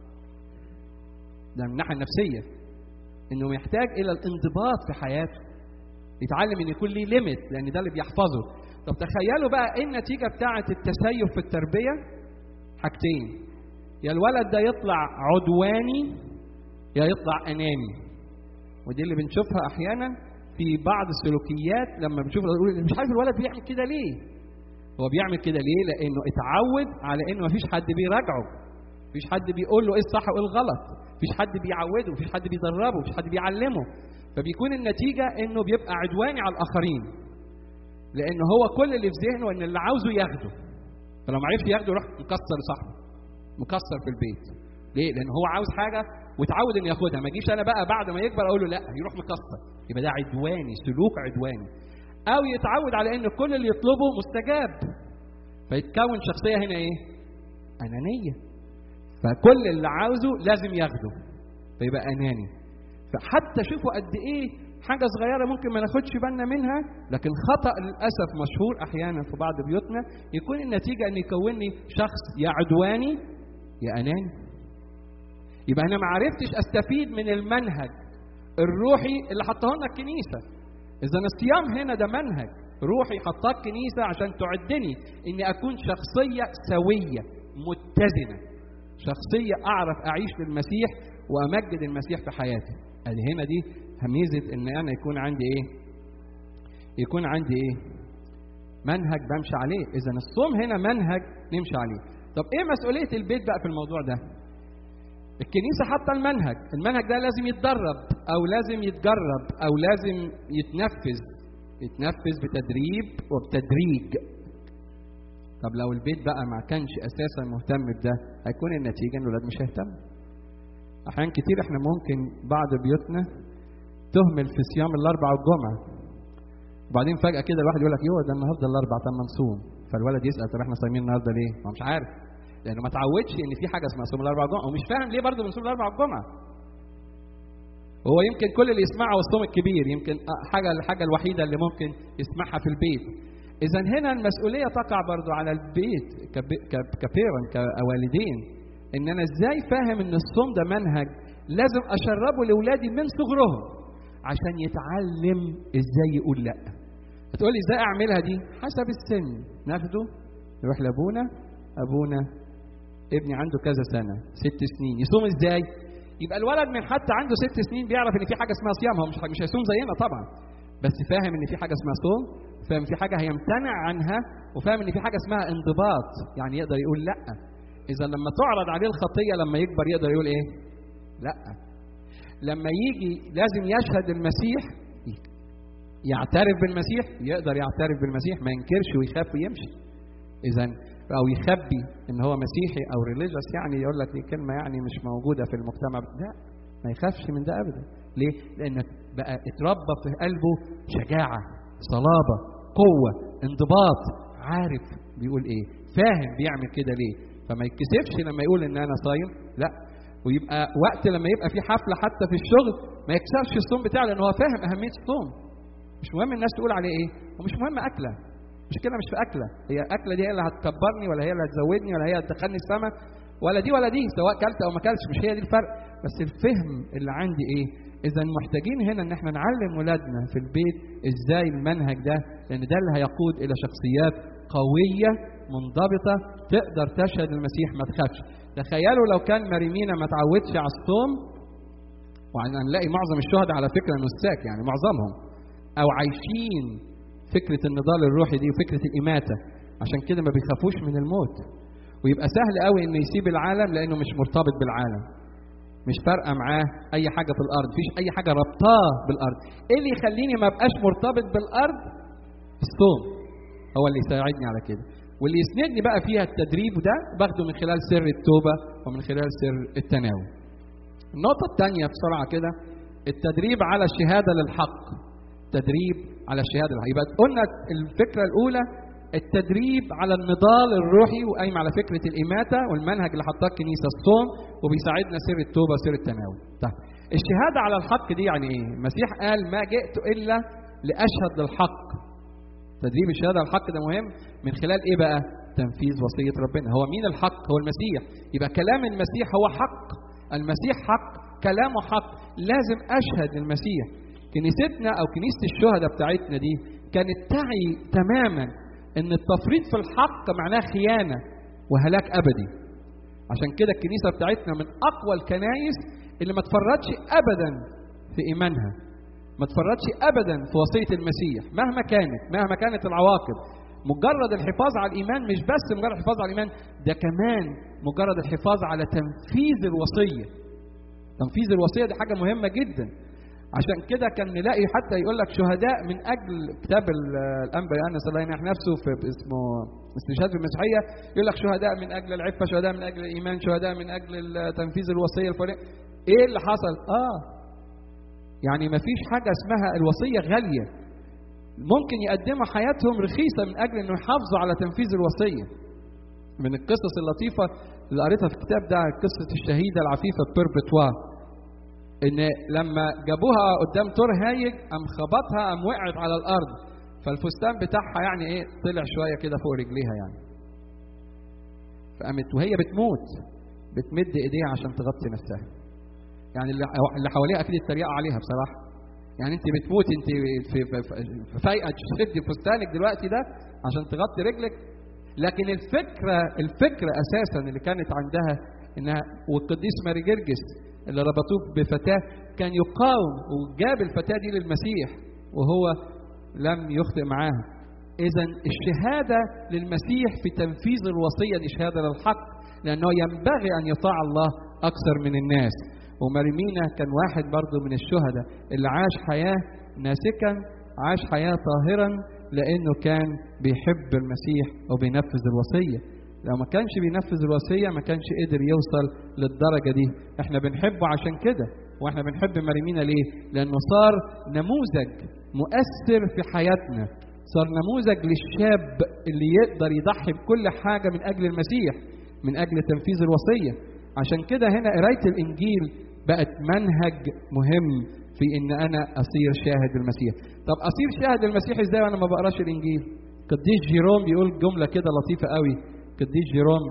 Speaker 1: ده من الناحيه النفسيه انه يحتاج الى الانضباط في حياته يتعلم ان يكون ليه ليميت لان ده اللي بيحفظه طب تخيلوا بقى ايه النتيجه بتاعه التسيب في التربيه حاجتين يا الولد ده يطلع عدواني يا يطلع اناني ودي اللي بنشوفها احيانا في بعض السلوكيات لما بنشوف نقول مش عارف الولد بيعمل كده ليه هو بيعمل كده ليه لانه اتعود على انه مفيش حد بيراجعه مفيش حد بيقول له ايه الصح وايه الغلط مفيش حد بيعوده مفيش حد بيدربه مفيش حد بيعلمه فبيكون النتيجه انه بيبقى عدواني على الاخرين لان هو كل اللي في ذهنه ان اللي عاوزه ياخده فلو ما عرفش ياخده يروح مكسر لصاحبه مكسر في البيت ليه لان هو عاوز حاجه وتعود انه ياخدها ما اجيش انا بقى بعد ما يكبر اقول له لا يروح مكسر يبقى ده عدواني سلوك عدواني او يتعود على ان كل اللي يطلبه مستجاب فيتكون شخصيه هنا ايه انانيه فكل اللي عاوزه لازم ياخده فيبقى اناني فحتى شوفوا قد ايه حاجه صغيره ممكن ما ناخدش بالنا منها لكن خطا للاسف مشهور احيانا في بعض بيوتنا يكون النتيجه ان يكونني شخص يا عدواني يا اناني يبقى انا ما عرفتش استفيد من المنهج الروحي اللي حطاه لنا الكنيسه اذا الصيام هنا ده منهج روحي حطاه الكنيسه عشان تعدني اني اكون شخصيه سويه متزنه شخصيه اعرف اعيش للمسيح وامجد المسيح في حياتي ادي هنا دي ميزه ان انا يكون عندي ايه يكون عندي ايه منهج بمشي عليه اذا الصوم هنا منهج نمشي عليه طب ايه مسؤوليه البيت بقى في الموضوع ده الكنيسة حاطة المنهج، المنهج ده لازم يتدرب أو لازم يتجرب أو لازم يتنفذ، يتنفذ بتدريب وبتدريج. طب لو البيت بقى ما كانش أساسا مهتم بده، هيكون النتيجة إن الولاد مش هيهتموا. أحيانا كتير إحنا ممكن بعض بيوتنا تهمل في صيام الأربع والجمعة. وبعدين فجأة كده الواحد يقول لك يوه ده النهارده الأربع طب ما نصوم. فالولد يسأل طب إحنا صايمين النهارده ليه؟ ما هو مش عارف. لانه ما تعودش ان في حاجه اسمها صوم الاربع والجمعه ومش فاهم ليه برضه بنصوم الاربع والجمعه هو يمكن كل اللي يسمعه الصوم الكبير يمكن حاجه الحاجه الوحيده اللي ممكن يسمعها في البيت اذا هنا المسؤوليه تقع برضه على البيت كبيرن كوالدين ان انا ازاي فاهم ان الصوم ده منهج لازم اشربه لاولادي من صغرهم عشان يتعلم ازاي يقول لا هتقولي ازاي اعملها دي حسب السن ناخده نروح لابونا ابونا ابني عنده كذا سنه ست سنين يصوم ازاي يبقى الولد من حتى عنده ست سنين بيعرف ان في حاجه اسمها صيام هو مش مش هيصوم زينا طبعا بس فاهم ان في حاجه اسمها صوم فاهم في حاجه هيمتنع عنها وفاهم ان في حاجه اسمها انضباط يعني يقدر يقول لا اذا لما تعرض عليه الخطيه لما يكبر يقدر يقول ايه لا لما يجي لازم يشهد المسيح يعترف بالمسيح يقدر يعترف بالمسيح ما ينكرش ويخاف ويمشي اذا او يخبي ان هو مسيحي او ريليجيوس يعني يقول لك دي كلمه يعني مش موجوده في المجتمع لا ما يخافش من ده ابدا ليه؟ لانك بقى اتربى في قلبه شجاعه صلابه قوه انضباط عارف بيقول ايه فاهم بيعمل كده ليه فما يتكسفش لما يقول ان انا صايم لا ويبقى وقت لما يبقى في حفله حتى في الشغل ما يكسرش الصوم بتاعه لان هو فاهم اهميه الصوم مش مهم الناس تقول عليه ايه ومش مهم اكله المشكله مش في اكله هي الاكله دي هي اللي هتكبرني ولا هي اللي هتزودني ولا هي اللي هتدخلني السماء ولا دي ولا دي سواء كلت او ما كلتش مش هي دي الفرق بس الفهم اللي عندي ايه اذا محتاجين هنا ان احنا نعلم ولادنا في البيت ازاي المنهج ده لان ده اللي هيقود الى شخصيات قويه منضبطه تقدر تشهد المسيح ما تخافش تخيلوا لو كان مريمينا ما تعودش على الصوم وهنلاقي معظم الشهداء على فكره نساك يعني معظمهم او عايشين فكرة النضال الروحي دي وفكرة الإماتة عشان كده ما بيخافوش من الموت ويبقى سهل قوي انه يسيب العالم لانه مش مرتبط بالعالم مش فارقه معاه اي حاجه في الارض مفيش اي حاجه ربطاه بالارض ايه اللي يخليني ما ابقاش مرتبط بالارض الصوم هو اللي يساعدني على كده واللي يسندني بقى فيها التدريب ده باخده من خلال سر التوبه ومن خلال سر التناول النقطه الثانيه بسرعه كده التدريب على الشهاده للحق تدريب على الشهاده للحق يبقى قلنا الفكره الاولى التدريب على النضال الروحي وقايم على فكره الاماته والمنهج اللي حطاه الكنيسه الصوم وبيساعدنا سر التوبه وسر التناول. طيب الشهاده على الحق دي يعني ايه؟ المسيح قال ما جئت الا لاشهد للحق. تدريب الشهاده على الحق ده مهم من خلال ايه بقى؟ تنفيذ وصيه ربنا، هو مين الحق؟ هو المسيح، يبقى كلام المسيح هو حق. المسيح حق، كلامه حق، لازم اشهد للمسيح. كنيستنا او كنيسه الشهداء بتاعتنا دي كانت تعي تماما ان التفريط في الحق معناه خيانه وهلاك ابدي عشان كده الكنيسه بتاعتنا من اقوى الكنايس اللي ما تفرطش ابدا في ايمانها ما تفرطش ابدا في وصيه المسيح مهما كانت مهما كانت العواقب مجرد الحفاظ على الايمان مش بس مجرد الحفاظ على الايمان ده كمان مجرد الحفاظ على تنفيذ الوصيه تنفيذ الوصيه دي حاجه مهمه جدا عشان كده كان نلاقي حتى يقول لك شهداء من اجل كتاب الانبا يوحنا الله ينح نفسه في اسمه استشهاد في المسيحيه يقول لك شهداء من اجل العفه شهداء من اجل الايمان شهداء من اجل تنفيذ الوصيه الفلانيه ايه اللي حصل؟ اه يعني ما فيش حاجه اسمها الوصيه غاليه ممكن يقدموا حياتهم رخيصه من اجل انه يحافظوا على تنفيذ الوصيه من القصص اللطيفه اللي قريتها في الكتاب ده قصه الشهيده العفيفه بيربتوا ان لما جابوها قدام تور هايج قام خبطها قام وقعت على الارض فالفستان بتاعها يعني ايه طلع شويه كده فوق رجليها يعني فقامت وهي بتموت بتمد ايديها عشان تغطي نفسها يعني اللي حواليها اكيد اتريقوا عليها بصراحه يعني انت بتموت انت في فايقه تشدي فستانك دلوقتي ده عشان تغطي رجلك لكن الفكره الفكره اساسا اللي كانت عندها انها والقديس ماري جرجس اللي ربطوه بفتاة كان يقاوم وجاب الفتاة دي للمسيح وهو لم يخطئ معاها إذا الشهادة للمسيح في تنفيذ الوصية دي شهادة للحق لأنه ينبغي أن يطاع الله أكثر من الناس ومريمينا كان واحد برضه من الشهداء اللي عاش حياة ناسكا عاش حياة طاهرا لأنه كان بيحب المسيح وبينفذ الوصية لو ما كانش بينفذ الوصيه ما كانش قدر يوصل للدرجه دي احنا بنحبه عشان كده واحنا بنحب مريمينا ليه لانه صار نموذج مؤثر في حياتنا صار نموذج للشاب اللي يقدر يضحي بكل حاجه من اجل المسيح من اجل تنفيذ الوصيه عشان كده هنا قرايه الانجيل بقت منهج مهم في ان انا اصير شاهد المسيح طب اصير شاهد المسيح ازاي وانا ما بقراش الانجيل قديس جيروم بيقول جمله كده لطيفه قوي القديس جيروم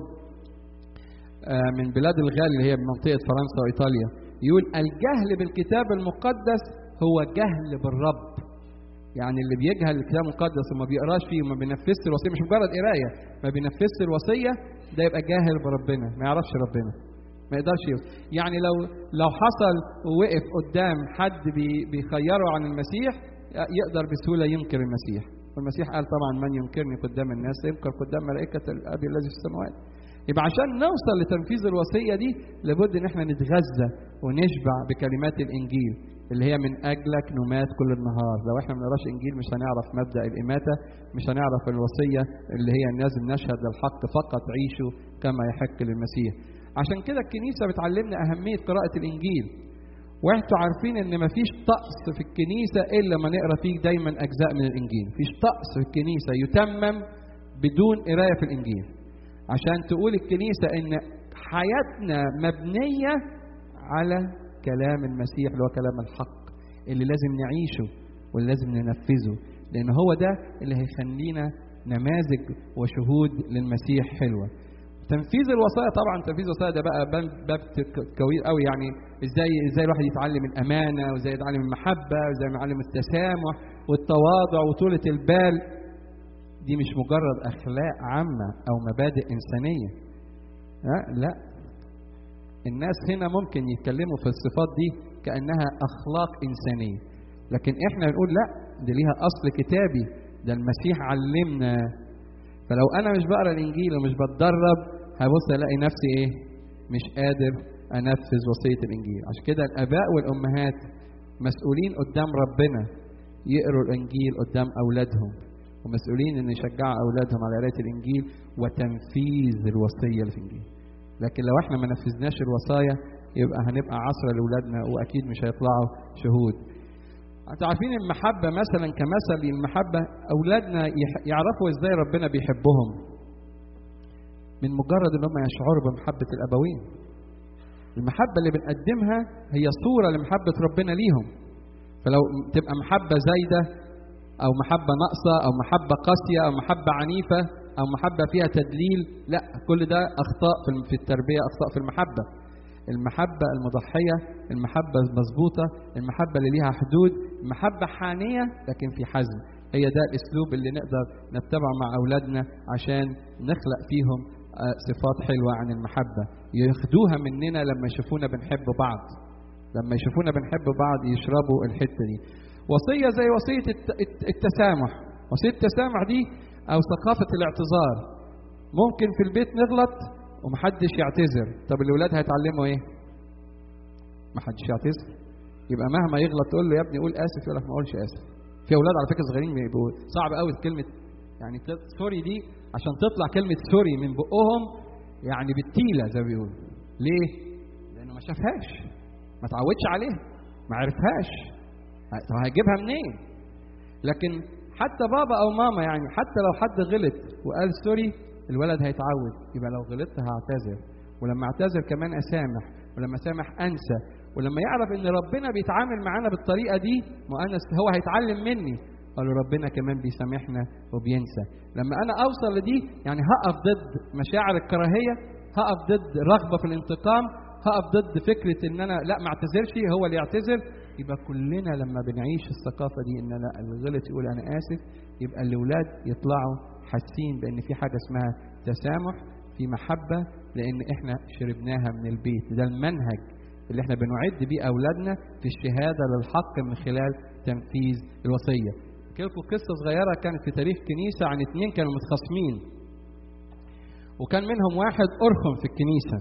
Speaker 1: من بلاد الغال اللي هي من منطقة فرنسا وإيطاليا يقول الجهل بالكتاب المقدس هو جهل بالرب يعني اللي بيجهل الكتاب المقدس وما بيقراش فيه وما بينفذش الوصية مش مجرد قراية ما بينفذش الوصية ده يبقى جاهل بربنا ما يعرفش ربنا ما يقدرش يوصل يعني لو لو حصل ووقف قدام حد بي بيخيره عن المسيح يقدر بسهولة ينكر المسيح والمسيح قال طبعا من ينكرني قدام الناس ينكر قدام ملائكة الأب الذي في السماوات يبقى عشان نوصل لتنفيذ الوصية دي لابد ان احنا نتغذى ونشبع بكلمات الانجيل اللي هي من اجلك نمات كل النهار لو احنا ما نقراش انجيل مش هنعرف مبدا الاماته مش هنعرف الوصيه اللي هي لازم نشهد للحق فقط عيشوا كما يحق للمسيح عشان كده الكنيسه بتعلمنا اهميه قراءه الانجيل وانتوا عارفين ان مفيش طقس في الكنيسه الا ما نقرا فيه دايما اجزاء من الانجيل مفيش طقس في الكنيسه يتمم بدون قرايه في الانجيل عشان تقول الكنيسه ان حياتنا مبنيه على كلام المسيح اللي هو كلام الحق اللي لازم نعيشه واللي لازم ننفذه لان هو ده اللي هيخلينا نماذج وشهود للمسيح حلوه تنفيذ الوصايا طبعا تنفيذ الوصايا ده بقى باب كبير قوي يعني ازاي ازاي الواحد يتعلم الامانه وازاي يتعلم المحبه وازاي يتعلم التسامح والتواضع وطولة البال دي مش مجرد اخلاق عامه او مبادئ انسانيه لا لا الناس هنا ممكن يتكلموا في الصفات دي كانها اخلاق انسانيه لكن احنا نقول لا دي ليها اصل كتابي ده المسيح علمنا فلو انا مش بقرا الانجيل ومش بتدرب هبص الاقي نفسي ايه مش قادر انفذ وصيه الانجيل عشان كده الاباء والامهات مسؤولين قدام ربنا يقروا الانجيل قدام اولادهم ومسؤولين ان يشجعوا اولادهم على قرايه الانجيل وتنفيذ الوصيه اللي في الانجيل لكن لو احنا ما نفذناش الوصايا يبقى هنبقى عصرة لاولادنا واكيد مش هيطلعوا شهود انتوا عارفين المحبه مثلا كمثل المحبه اولادنا يح- يعرفوا ازاي ربنا بيحبهم من مجرد ان هم يشعروا بمحبه الابوين المحبه اللي بنقدمها هي صوره لمحبه ربنا ليهم فلو تبقى محبه زايده او محبه ناقصه او محبه قاسيه او محبه عنيفه او محبه فيها تدليل لا كل ده اخطاء في الم- في التربيه اخطاء في المحبه المحبه المضحيه المحبه المظبوطه المحبه اللي ليها حدود محبه حانيه لكن في حزم هي ده الاسلوب اللي نقدر نتبعه مع اولادنا عشان نخلق فيهم آه، صفات حلوه عن المحبه ياخدوها مننا لما يشوفونا بنحب بعض لما يشوفونا بنحب بعض يشربوا الحته دي وصيه زي وصيه الت- الت- التسامح وصيه التسامح دي او ثقافه الاعتذار ممكن في البيت نغلط ومحدش يعتذر طب الاولاد هيتعلموا ايه محدش يعتذر يبقى مهما يغلط تقول له يا ابني قول اسف يقول لك ما اقولش اسف في اولاد على فكره صغيرين بيبقوا صعب قوي كلمه يعني ت- سوري دي عشان تطلع كلمه سوري من بقهم يعني بالتيله زي ما بيقولوا ليه لانه ما شافهاش ما تعودش عليها ما عرفهاش ه- طب هيجيبها منين لكن حتى بابا او ماما يعني حتى لو حد غلط وقال سوري الولد هيتعود يبقى لو غلطت هعتذر ولما اعتذر كمان اسامح ولما اسامح انسى ولما يعرف ان ربنا بيتعامل معانا بالطريقه دي ما انا هو هيتعلم مني قالوا ربنا كمان بيسامحنا وبينسى لما انا اوصل لدي يعني هقف ضد مشاعر الكراهيه هقف ضد رغبه في الانتقام هقف ضد فكره ان انا لا ما اعتذرش هو اللي يعتذر يبقى كلنا لما بنعيش الثقافه دي ان انا اللي غلط يقول انا اسف يبقى الاولاد يطلعوا حاسين بان في حاجه اسمها تسامح في محبه لان احنا شربناها من البيت ده المنهج اللي احنا بنعد بيه اولادنا في الشهاده للحق من خلال تنفيذ الوصيه. احكي لكم قصه صغيره كانت في تاريخ كنيسه عن اثنين كانوا متخاصمين. وكان منهم واحد ارخم في الكنيسه.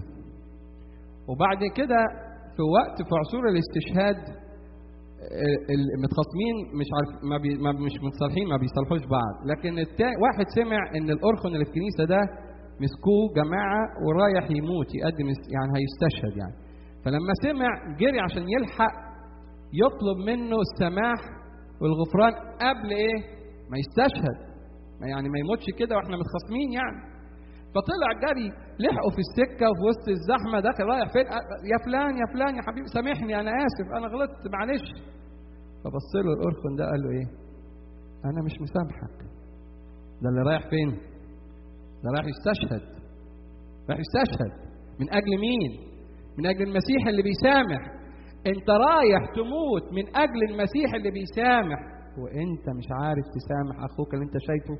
Speaker 1: وبعد كده في وقت في عصور الاستشهاد ال- المتخاصمين مش عارف ما, بي ما مش متصالحين ما بيصالحوش بعض لكن التا... واحد سمع ان الارخن اللي في الكنيسه ده مسكوه جماعه ورايح يموت يقدم است- يعني هيستشهد يعني فلما سمع جري عشان يلحق يطلب منه السماح والغفران قبل ايه ما يستشهد ما يعني ما يموتش كده واحنا متخاصمين يعني فطلع جري لحقوا في السكه وفي وسط الزحمه داخل رايح فين أ- يا فلان يا فلان يا حبيبي سامحني انا اسف انا غلطت معلش فبص له الارخن ده قال له ايه انا مش مسامحك ده اللي رايح فين ده رايح يستشهد رايح يستشهد من اجل مين من اجل المسيح اللي بيسامح انت رايح تموت من اجل المسيح اللي بيسامح وانت مش عارف تسامح اخوك اللي انت شايفه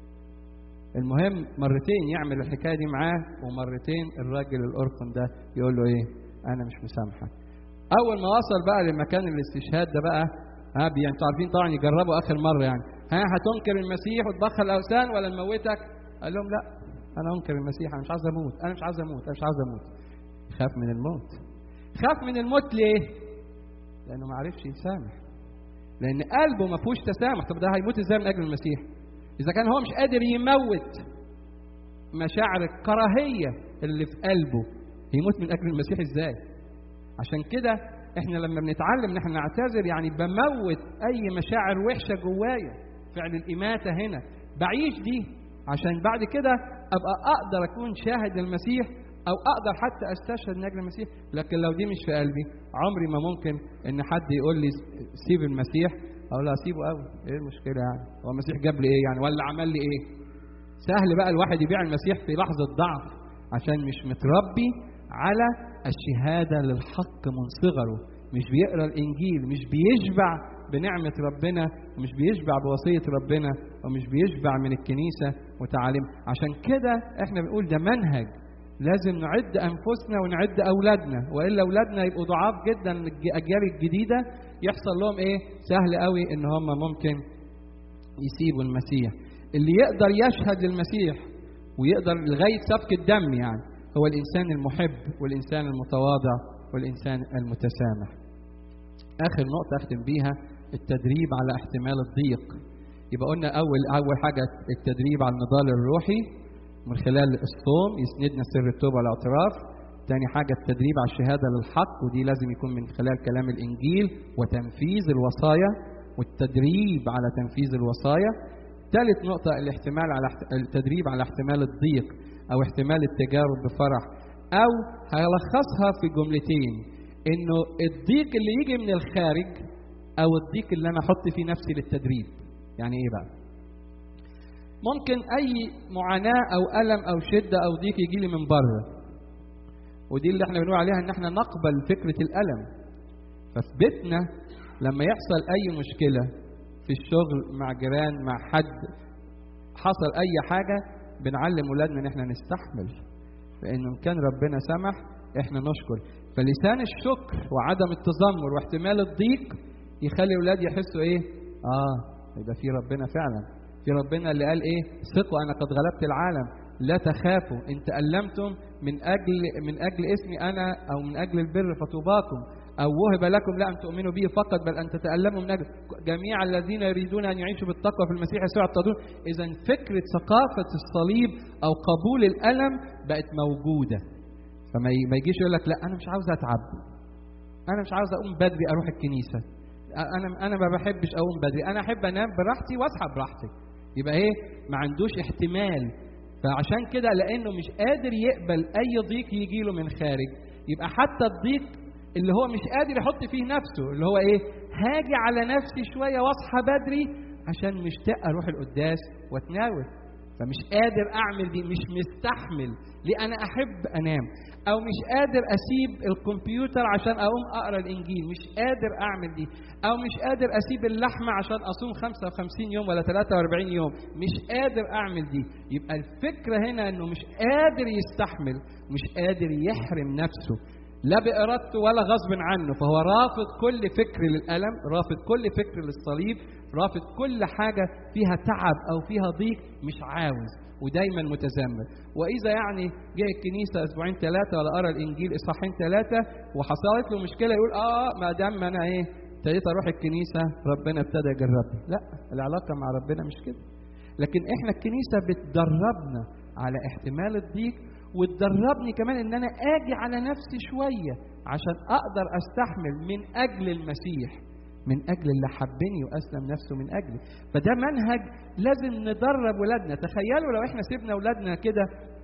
Speaker 1: المهم مرتين يعمل الحكايه دي معاه ومرتين الراجل الارخن ده يقول له ايه انا مش مسامحك اول ما وصل بقى لمكان الاستشهاد ده بقى ها بي انتوا عارفين طبعا يجربوا اخر مره يعني ها هتنكر المسيح وتبخل الاوثان ولا نموتك قال لهم لا انا انكر المسيح انا مش عايز اموت انا مش عايز اموت انا مش عايز اموت خاف من الموت خاف من الموت ليه لانه ما عرفش يسامح لان قلبه ما فيهوش تسامح طب ده هيموت ازاي من اجل المسيح اذا كان هو مش قادر يموت مشاعر الكراهيه اللي في قلبه يموت من اجل المسيح ازاي عشان كده احنا لما بنتعلم ان احنا نعتذر يعني بموت اي مشاعر وحشه جوايا فعل الاماته هنا بعيش دي عشان بعد كده ابقى اقدر اكون شاهد للمسيح او اقدر حتى استشهد من اجل المسيح لكن لو دي مش في قلبي عمري ما ممكن ان حد يقول لي سيب المسيح اقول له سيبه قوي ايه المشكله يعني هو المسيح جاب لي ايه يعني ولا عمل لي ايه سهل بقى الواحد يبيع المسيح في لحظه ضعف عشان مش متربي على الشهاده للحق من صغره مش بيقرا الانجيل مش بيشبع بنعمه ربنا ومش بيشبع بوصيه ربنا ومش بيشبع من الكنيسه وتعاليم عشان كده احنا بنقول ده منهج لازم نعد انفسنا ونعد اولادنا والا اولادنا يبقوا ضعاف جدا الاجيال الجديده يحصل لهم ايه سهل قوي ان هم ممكن يسيبوا المسيح اللي يقدر يشهد للمسيح ويقدر لغايه سفك الدم يعني هو الانسان المحب والانسان المتواضع والانسان المتسامح اخر نقطه اختم بيها التدريب على احتمال الضيق يبقى قلنا اول اول حاجه التدريب على النضال الروحي من خلال الصوم يسندنا سر التوبه والاعتراف تاني حاجة التدريب على الشهادة للحق ودي لازم يكون من خلال كلام الإنجيل وتنفيذ الوصايا والتدريب على تنفيذ الوصايا ثالث نقطة الاحتمال على التدريب على احتمال الضيق أو احتمال التجارب بفرح أو هلخصها في جملتين إنه الضيق اللي يجي من الخارج أو الضيق اللي أنا أحط فيه نفسي للتدريب يعني إيه بقى؟ ممكن أي معاناة أو ألم أو شدة أو ضيق يجي لي من بره ودي اللي احنا بنقول عليها ان احنا نقبل فكره الالم ففي بيتنا لما يحصل اي مشكله في الشغل مع جيران مع حد حصل اي حاجه بنعلم ولادنا ان احنا نستحمل لانه ان كان ربنا سمح احنا نشكر فلسان الشكر وعدم التذمر واحتمال الضيق يخلي اولاد يحسوا ايه اه يبقى في ربنا فعلا في ربنا اللي قال ايه ثقوا انا قد غلبت العالم لا تخافوا ان تألمتم من اجل من اجل اسمي انا او من اجل البر فطوباكم او وهب لكم لا ان تؤمنوا به فقط بل ان تتألموا من اجل جميع الذين يريدون ان يعيشوا بالتقوى في المسيح يسوع يعتقدون اذا فكره ثقافه الصليب او قبول الالم بقت موجوده فما ما يجيش يقول لك لا انا مش عاوز اتعب انا مش عاوز اقوم بدري اروح الكنيسه انا انا ما بحبش اقوم بدري انا احب انام براحتي واصحى براحتي يبقى ايه ما عندوش احتمال فعشان كده لانه مش قادر يقبل اي ضيق يجي له من خارج يبقى حتى الضيق اللي هو مش قادر يحط فيه نفسه اللي هو ايه هاجي على نفسي شويه واصحى بدري عشان مشتاق اروح القداس واتناول فمش قادر اعمل دي مش مستحمل ليه انا احب انام او مش قادر اسيب الكمبيوتر عشان اقوم اقرا الانجيل مش قادر اعمل دي او مش قادر اسيب اللحمه عشان اصوم 55 يوم ولا 43 يوم مش قادر اعمل دي يبقى الفكره هنا انه مش قادر يستحمل مش قادر يحرم نفسه لا بإرادته ولا غصب عنه فهو رافض كل فكر للألم رافض كل فكر للصليب رافض كل حاجة فيها تعب أو فيها ضيق مش عاوز ودايما متذمر واذا يعني جه الكنيسه اسبوعين ثلاثه ولا قرا الانجيل اصحاحين ثلاثه وحصلت له مشكله يقول اه ما دام انا ايه ابتديت اروح الكنيسه ربنا ابتدى يجربني لا العلاقه مع ربنا مش كده لكن احنا الكنيسه بتدربنا على احتمال الضيق وتدربني كمان ان انا اجي على نفسي شويه عشان اقدر استحمل من اجل المسيح من اجل اللي حبني واسلم نفسه من اجلي فده منهج لازم ندرب ولادنا تخيلوا لو احنا سيبنا ولادنا كده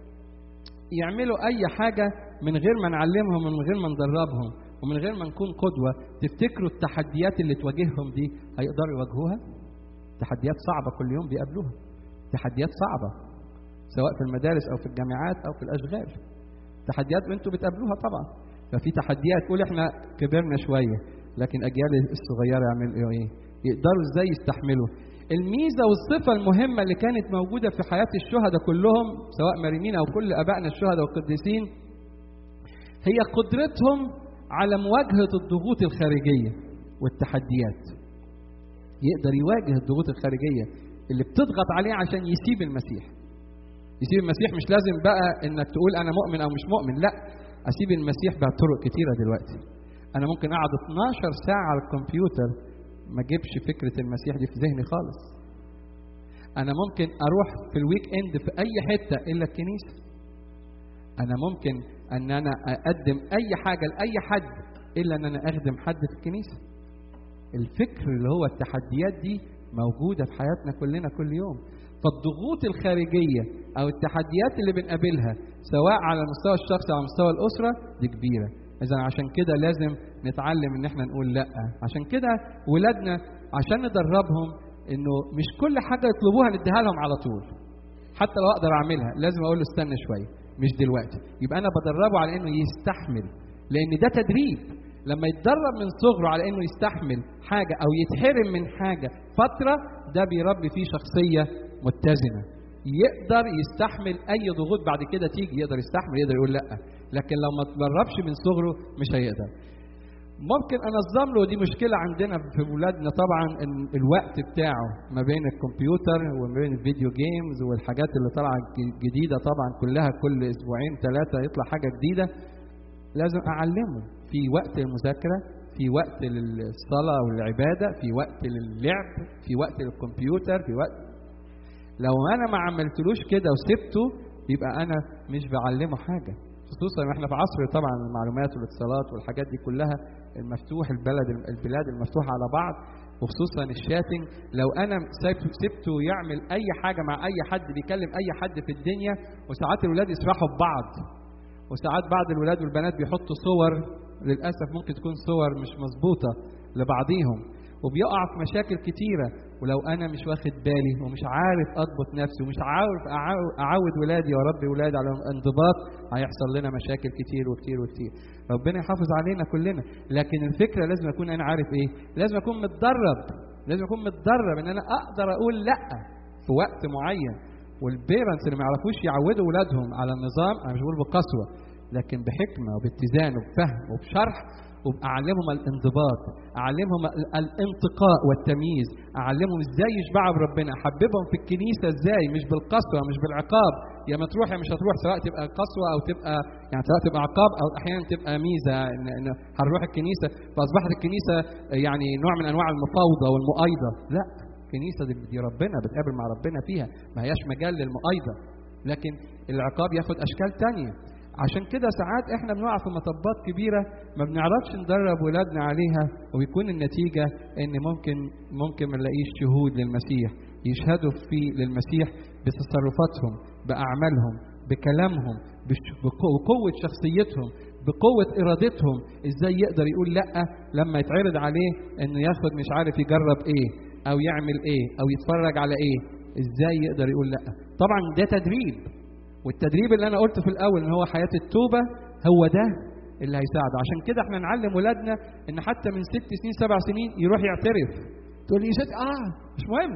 Speaker 1: يعملوا اي حاجه من غير ما نعلمهم ومن غير ما ندربهم ومن غير ما نكون قدوه تفتكروا التحديات اللي تواجههم دي هيقدروا يواجهوها تحديات صعبه كل يوم بيقابلوها تحديات صعبه سواء في المدارس او في الجامعات او في الاشغال تحديات انتوا بتقابلوها طبعا ففي تحديات قول احنا كبرنا شويه لكن اجيال الصغيره يعملوا ايه؟ يقدروا ازاي يستحملوا؟ الميزه والصفه المهمه اللي كانت موجوده في حياه الشهداء كلهم سواء مريمين او كل ابائنا الشهداء والقديسين هي قدرتهم على مواجهه الضغوط الخارجيه والتحديات. يقدر يواجه الضغوط الخارجيه اللي بتضغط عليه عشان يسيب المسيح. يسيب المسيح مش لازم بقى انك تقول انا مؤمن او مش مؤمن، لا اسيب المسيح بطرق كتيره دلوقتي. انا ممكن اقعد 12 ساعه على الكمبيوتر ما اجيبش فكره المسيح دي في ذهني خالص انا ممكن اروح في الويك اند في اي حته الا الكنيسه انا ممكن ان انا اقدم اي حاجه لاي حد الا ان انا اخدم حد في الكنيسه الفكر اللي هو التحديات دي موجوده في حياتنا كلنا كل يوم فالضغوط الخارجيه او التحديات اللي بنقابلها سواء على المستوى الشخصي او على مستوى الاسره دي كبيره اذا عشان كده لازم نتعلم ان احنا نقول لا عشان كده ولادنا عشان ندربهم انه مش كل حاجه يطلبوها نديها لهم على طول حتى لو اقدر اعملها لازم اقول له استنى شويه مش دلوقتي يبقى انا بدربه على انه يستحمل لان ده تدريب لما يتدرب من صغره على انه يستحمل حاجه او يتحرم من حاجه فتره ده بيربي فيه شخصيه متزنه يقدر يستحمل اي ضغوط بعد كده تيجي يقدر يستحمل يقدر يقول لا لكن لو ما تدربش من صغره مش هيقدر ممكن انظم له دي مشكله عندنا في ولادنا طبعا ان الوقت بتاعه ما بين الكمبيوتر وما بين الفيديو جيمز والحاجات اللي طالعه جديده طبعا كلها كل اسبوعين ثلاثه يطلع حاجه جديده لازم اعلمه في وقت المذاكره في وقت للصلاه والعباده في وقت للعب في وقت للكمبيوتر في وقت لو انا ما عملتلوش كده وسبته يبقى انا مش بعلمه حاجه خصوصا احنا في عصر طبعا المعلومات والاتصالات والحاجات دي كلها المفتوح البلد البلاد المفتوحه على بعض وخصوصا الشاتنج لو انا سبته سبته يعمل اي حاجه مع اي حد بيكلم اي حد في الدنيا وساعات الولاد يسرحوا ببعض وساعات بعض الولاد والبنات بيحطوا صور للاسف ممكن تكون صور مش مظبوطه لبعضيهم وبيقع في مشاكل كتيره ولو انا مش واخد بالي ومش عارف اضبط نفسي ومش عارف أعاو- اعود ولادي واربي ولادي على انضباط هيحصل لنا مشاكل كتير وكتير وكتير ربنا يحافظ علينا كلنا لكن الفكره لازم اكون انا عارف ايه لازم اكون متدرب لازم اكون متدرب ان انا اقدر اقول لا في وقت معين والبيرنتس اللي ما يعرفوش يعودوا اولادهم على النظام انا مش بقول بقسوه لكن بحكمه وباتزان وبفهم وبشرح واعلمهم الانضباط اعلمهم ال- الانتقاء والتمييز اعلمهم ازاي يشبعوا بربنا احببهم في الكنيسه ازاي مش بالقسوه مش بالعقاب يا ما تروح يا مش هتروح سواء تبقى قسوه او تبقى يعني سواء تبقى عقاب او احيانا تبقى ميزه ان إن هنروح الكنيسه فاصبحت الكنيسه يعني نوع من انواع المفاوضه والمؤايده لا الكنيسه دي, دي ربنا بتقابل مع ربنا فيها ما هياش مجال للمؤايده لكن العقاب ياخد اشكال تانية عشان كده ساعات احنا بنقع في مطبات كبيره ما بنعرفش ندرب ولادنا عليها وبيكون النتيجه ان ممكن ممكن ما نلاقيش شهود للمسيح يشهدوا في للمسيح بتصرفاتهم باعمالهم بكلامهم بش- بقو- بقوه شخصيتهم بقوه ارادتهم ازاي يقدر يقول لا لما يتعرض عليه انه ياخد مش عارف يجرب ايه او يعمل ايه او يتفرج على ايه ازاي يقدر يقول لا طبعا ده تدريب والتدريب اللي انا قلته في الاول ان هو حياه التوبه هو ده اللي هيساعده عشان كده احنا نعلم ولادنا ان حتى من ست سنين سبع سنين يروح يعترف تقول لي ست اه مش مهم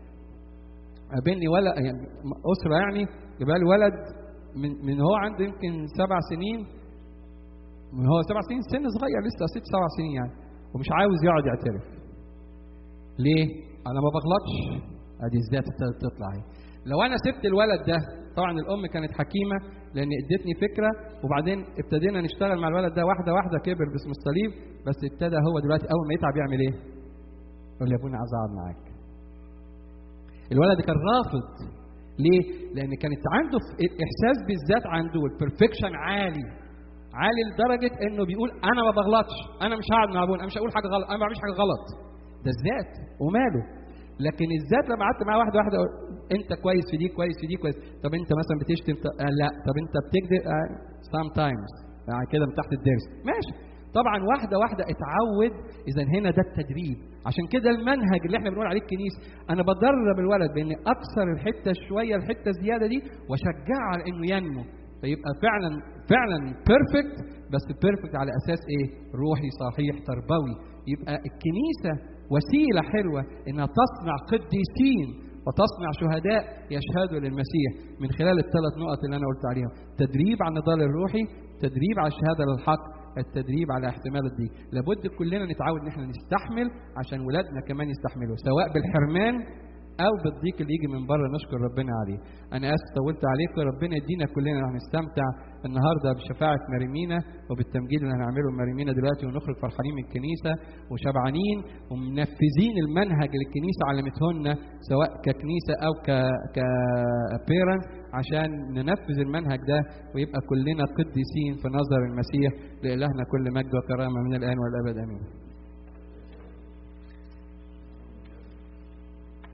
Speaker 1: قابلني ولد يعني اسره يعني جابها لي ولد من من هو عنده يمكن سبع سنين من هو سبع سنين سن صغير لسه ست سبع سنين يعني ومش عاوز يقعد يعترف ليه؟ انا ما بغلطش ادي الذات ابتدت تطلع اهي لو انا سبت الولد ده طبعا الام كانت حكيمه لان ادتني فكره وبعدين ابتدينا نشتغل مع الولد ده واحده واحده كبر باسم الصليب بس ابتدى هو دلوقتي اول ما يتعب يعمل ايه؟ يقول لي يا ابونا عايز اقعد معاك. الولد كان رافض ليه؟ لان كانت عنده ف- احساس بالذات عنده والبرفكشن عالي عالي لدرجه انه بيقول انا ما بغلطش انا مش هقعد مع ابونا انا مش هقول حاجه غلط انا ما بعملش حاجه غلط ده الذات وماله لكن الذات لما قعدت معاه واحده واحده أقول انت كويس في دي كويس في دي كويس طب انت مثلا بتشتم ط- آه لا طب انت بتكذب آه سام تايمز يعني كده من تحت الدرس ماشي طبعا واحده واحده اتعود اذا هنا ده التدريب عشان كده المنهج اللي احنا بنقول عليه الكنيسه انا بدرب الولد باني اكسر الحته شويه الحته الزياده دي واشجعه على انه ينمو فيبقى فعلا فعلا بيرفكت بس بيرفكت على اساس ايه؟ روحي صحيح تربوي يبقى الكنيسه وسيله حلوه انها تصنع قديسين وتصنع شهداء يشهدوا للمسيح من خلال الثلاث نقط اللي انا قلت عليهم تدريب على النضال الروحي تدريب على الشهاده للحق التدريب على احتمال الضيق لابد كلنا نتعود ان احنا نستحمل عشان ولادنا كمان يستحملوا سواء بالحرمان او بالضيق اللي يجي من بره نشكر ربنا عليه انا اسف طولت عليكم ربنا يدينا كلنا نستمتع النهارده بشفاعه مريمينا وبالتمجيد اللي هنعمله لمريمينا دلوقتي ونخرج فرحانين من الكنيسه وشبعانين ومنفذين المنهج اللي الكنيسه علمته لنا سواء ككنيسه او ك كبيرنت عشان ننفذ المنهج ده ويبقى كلنا قديسين في نظر المسيح لالهنا كل مجد وكرامه من الان والابد امين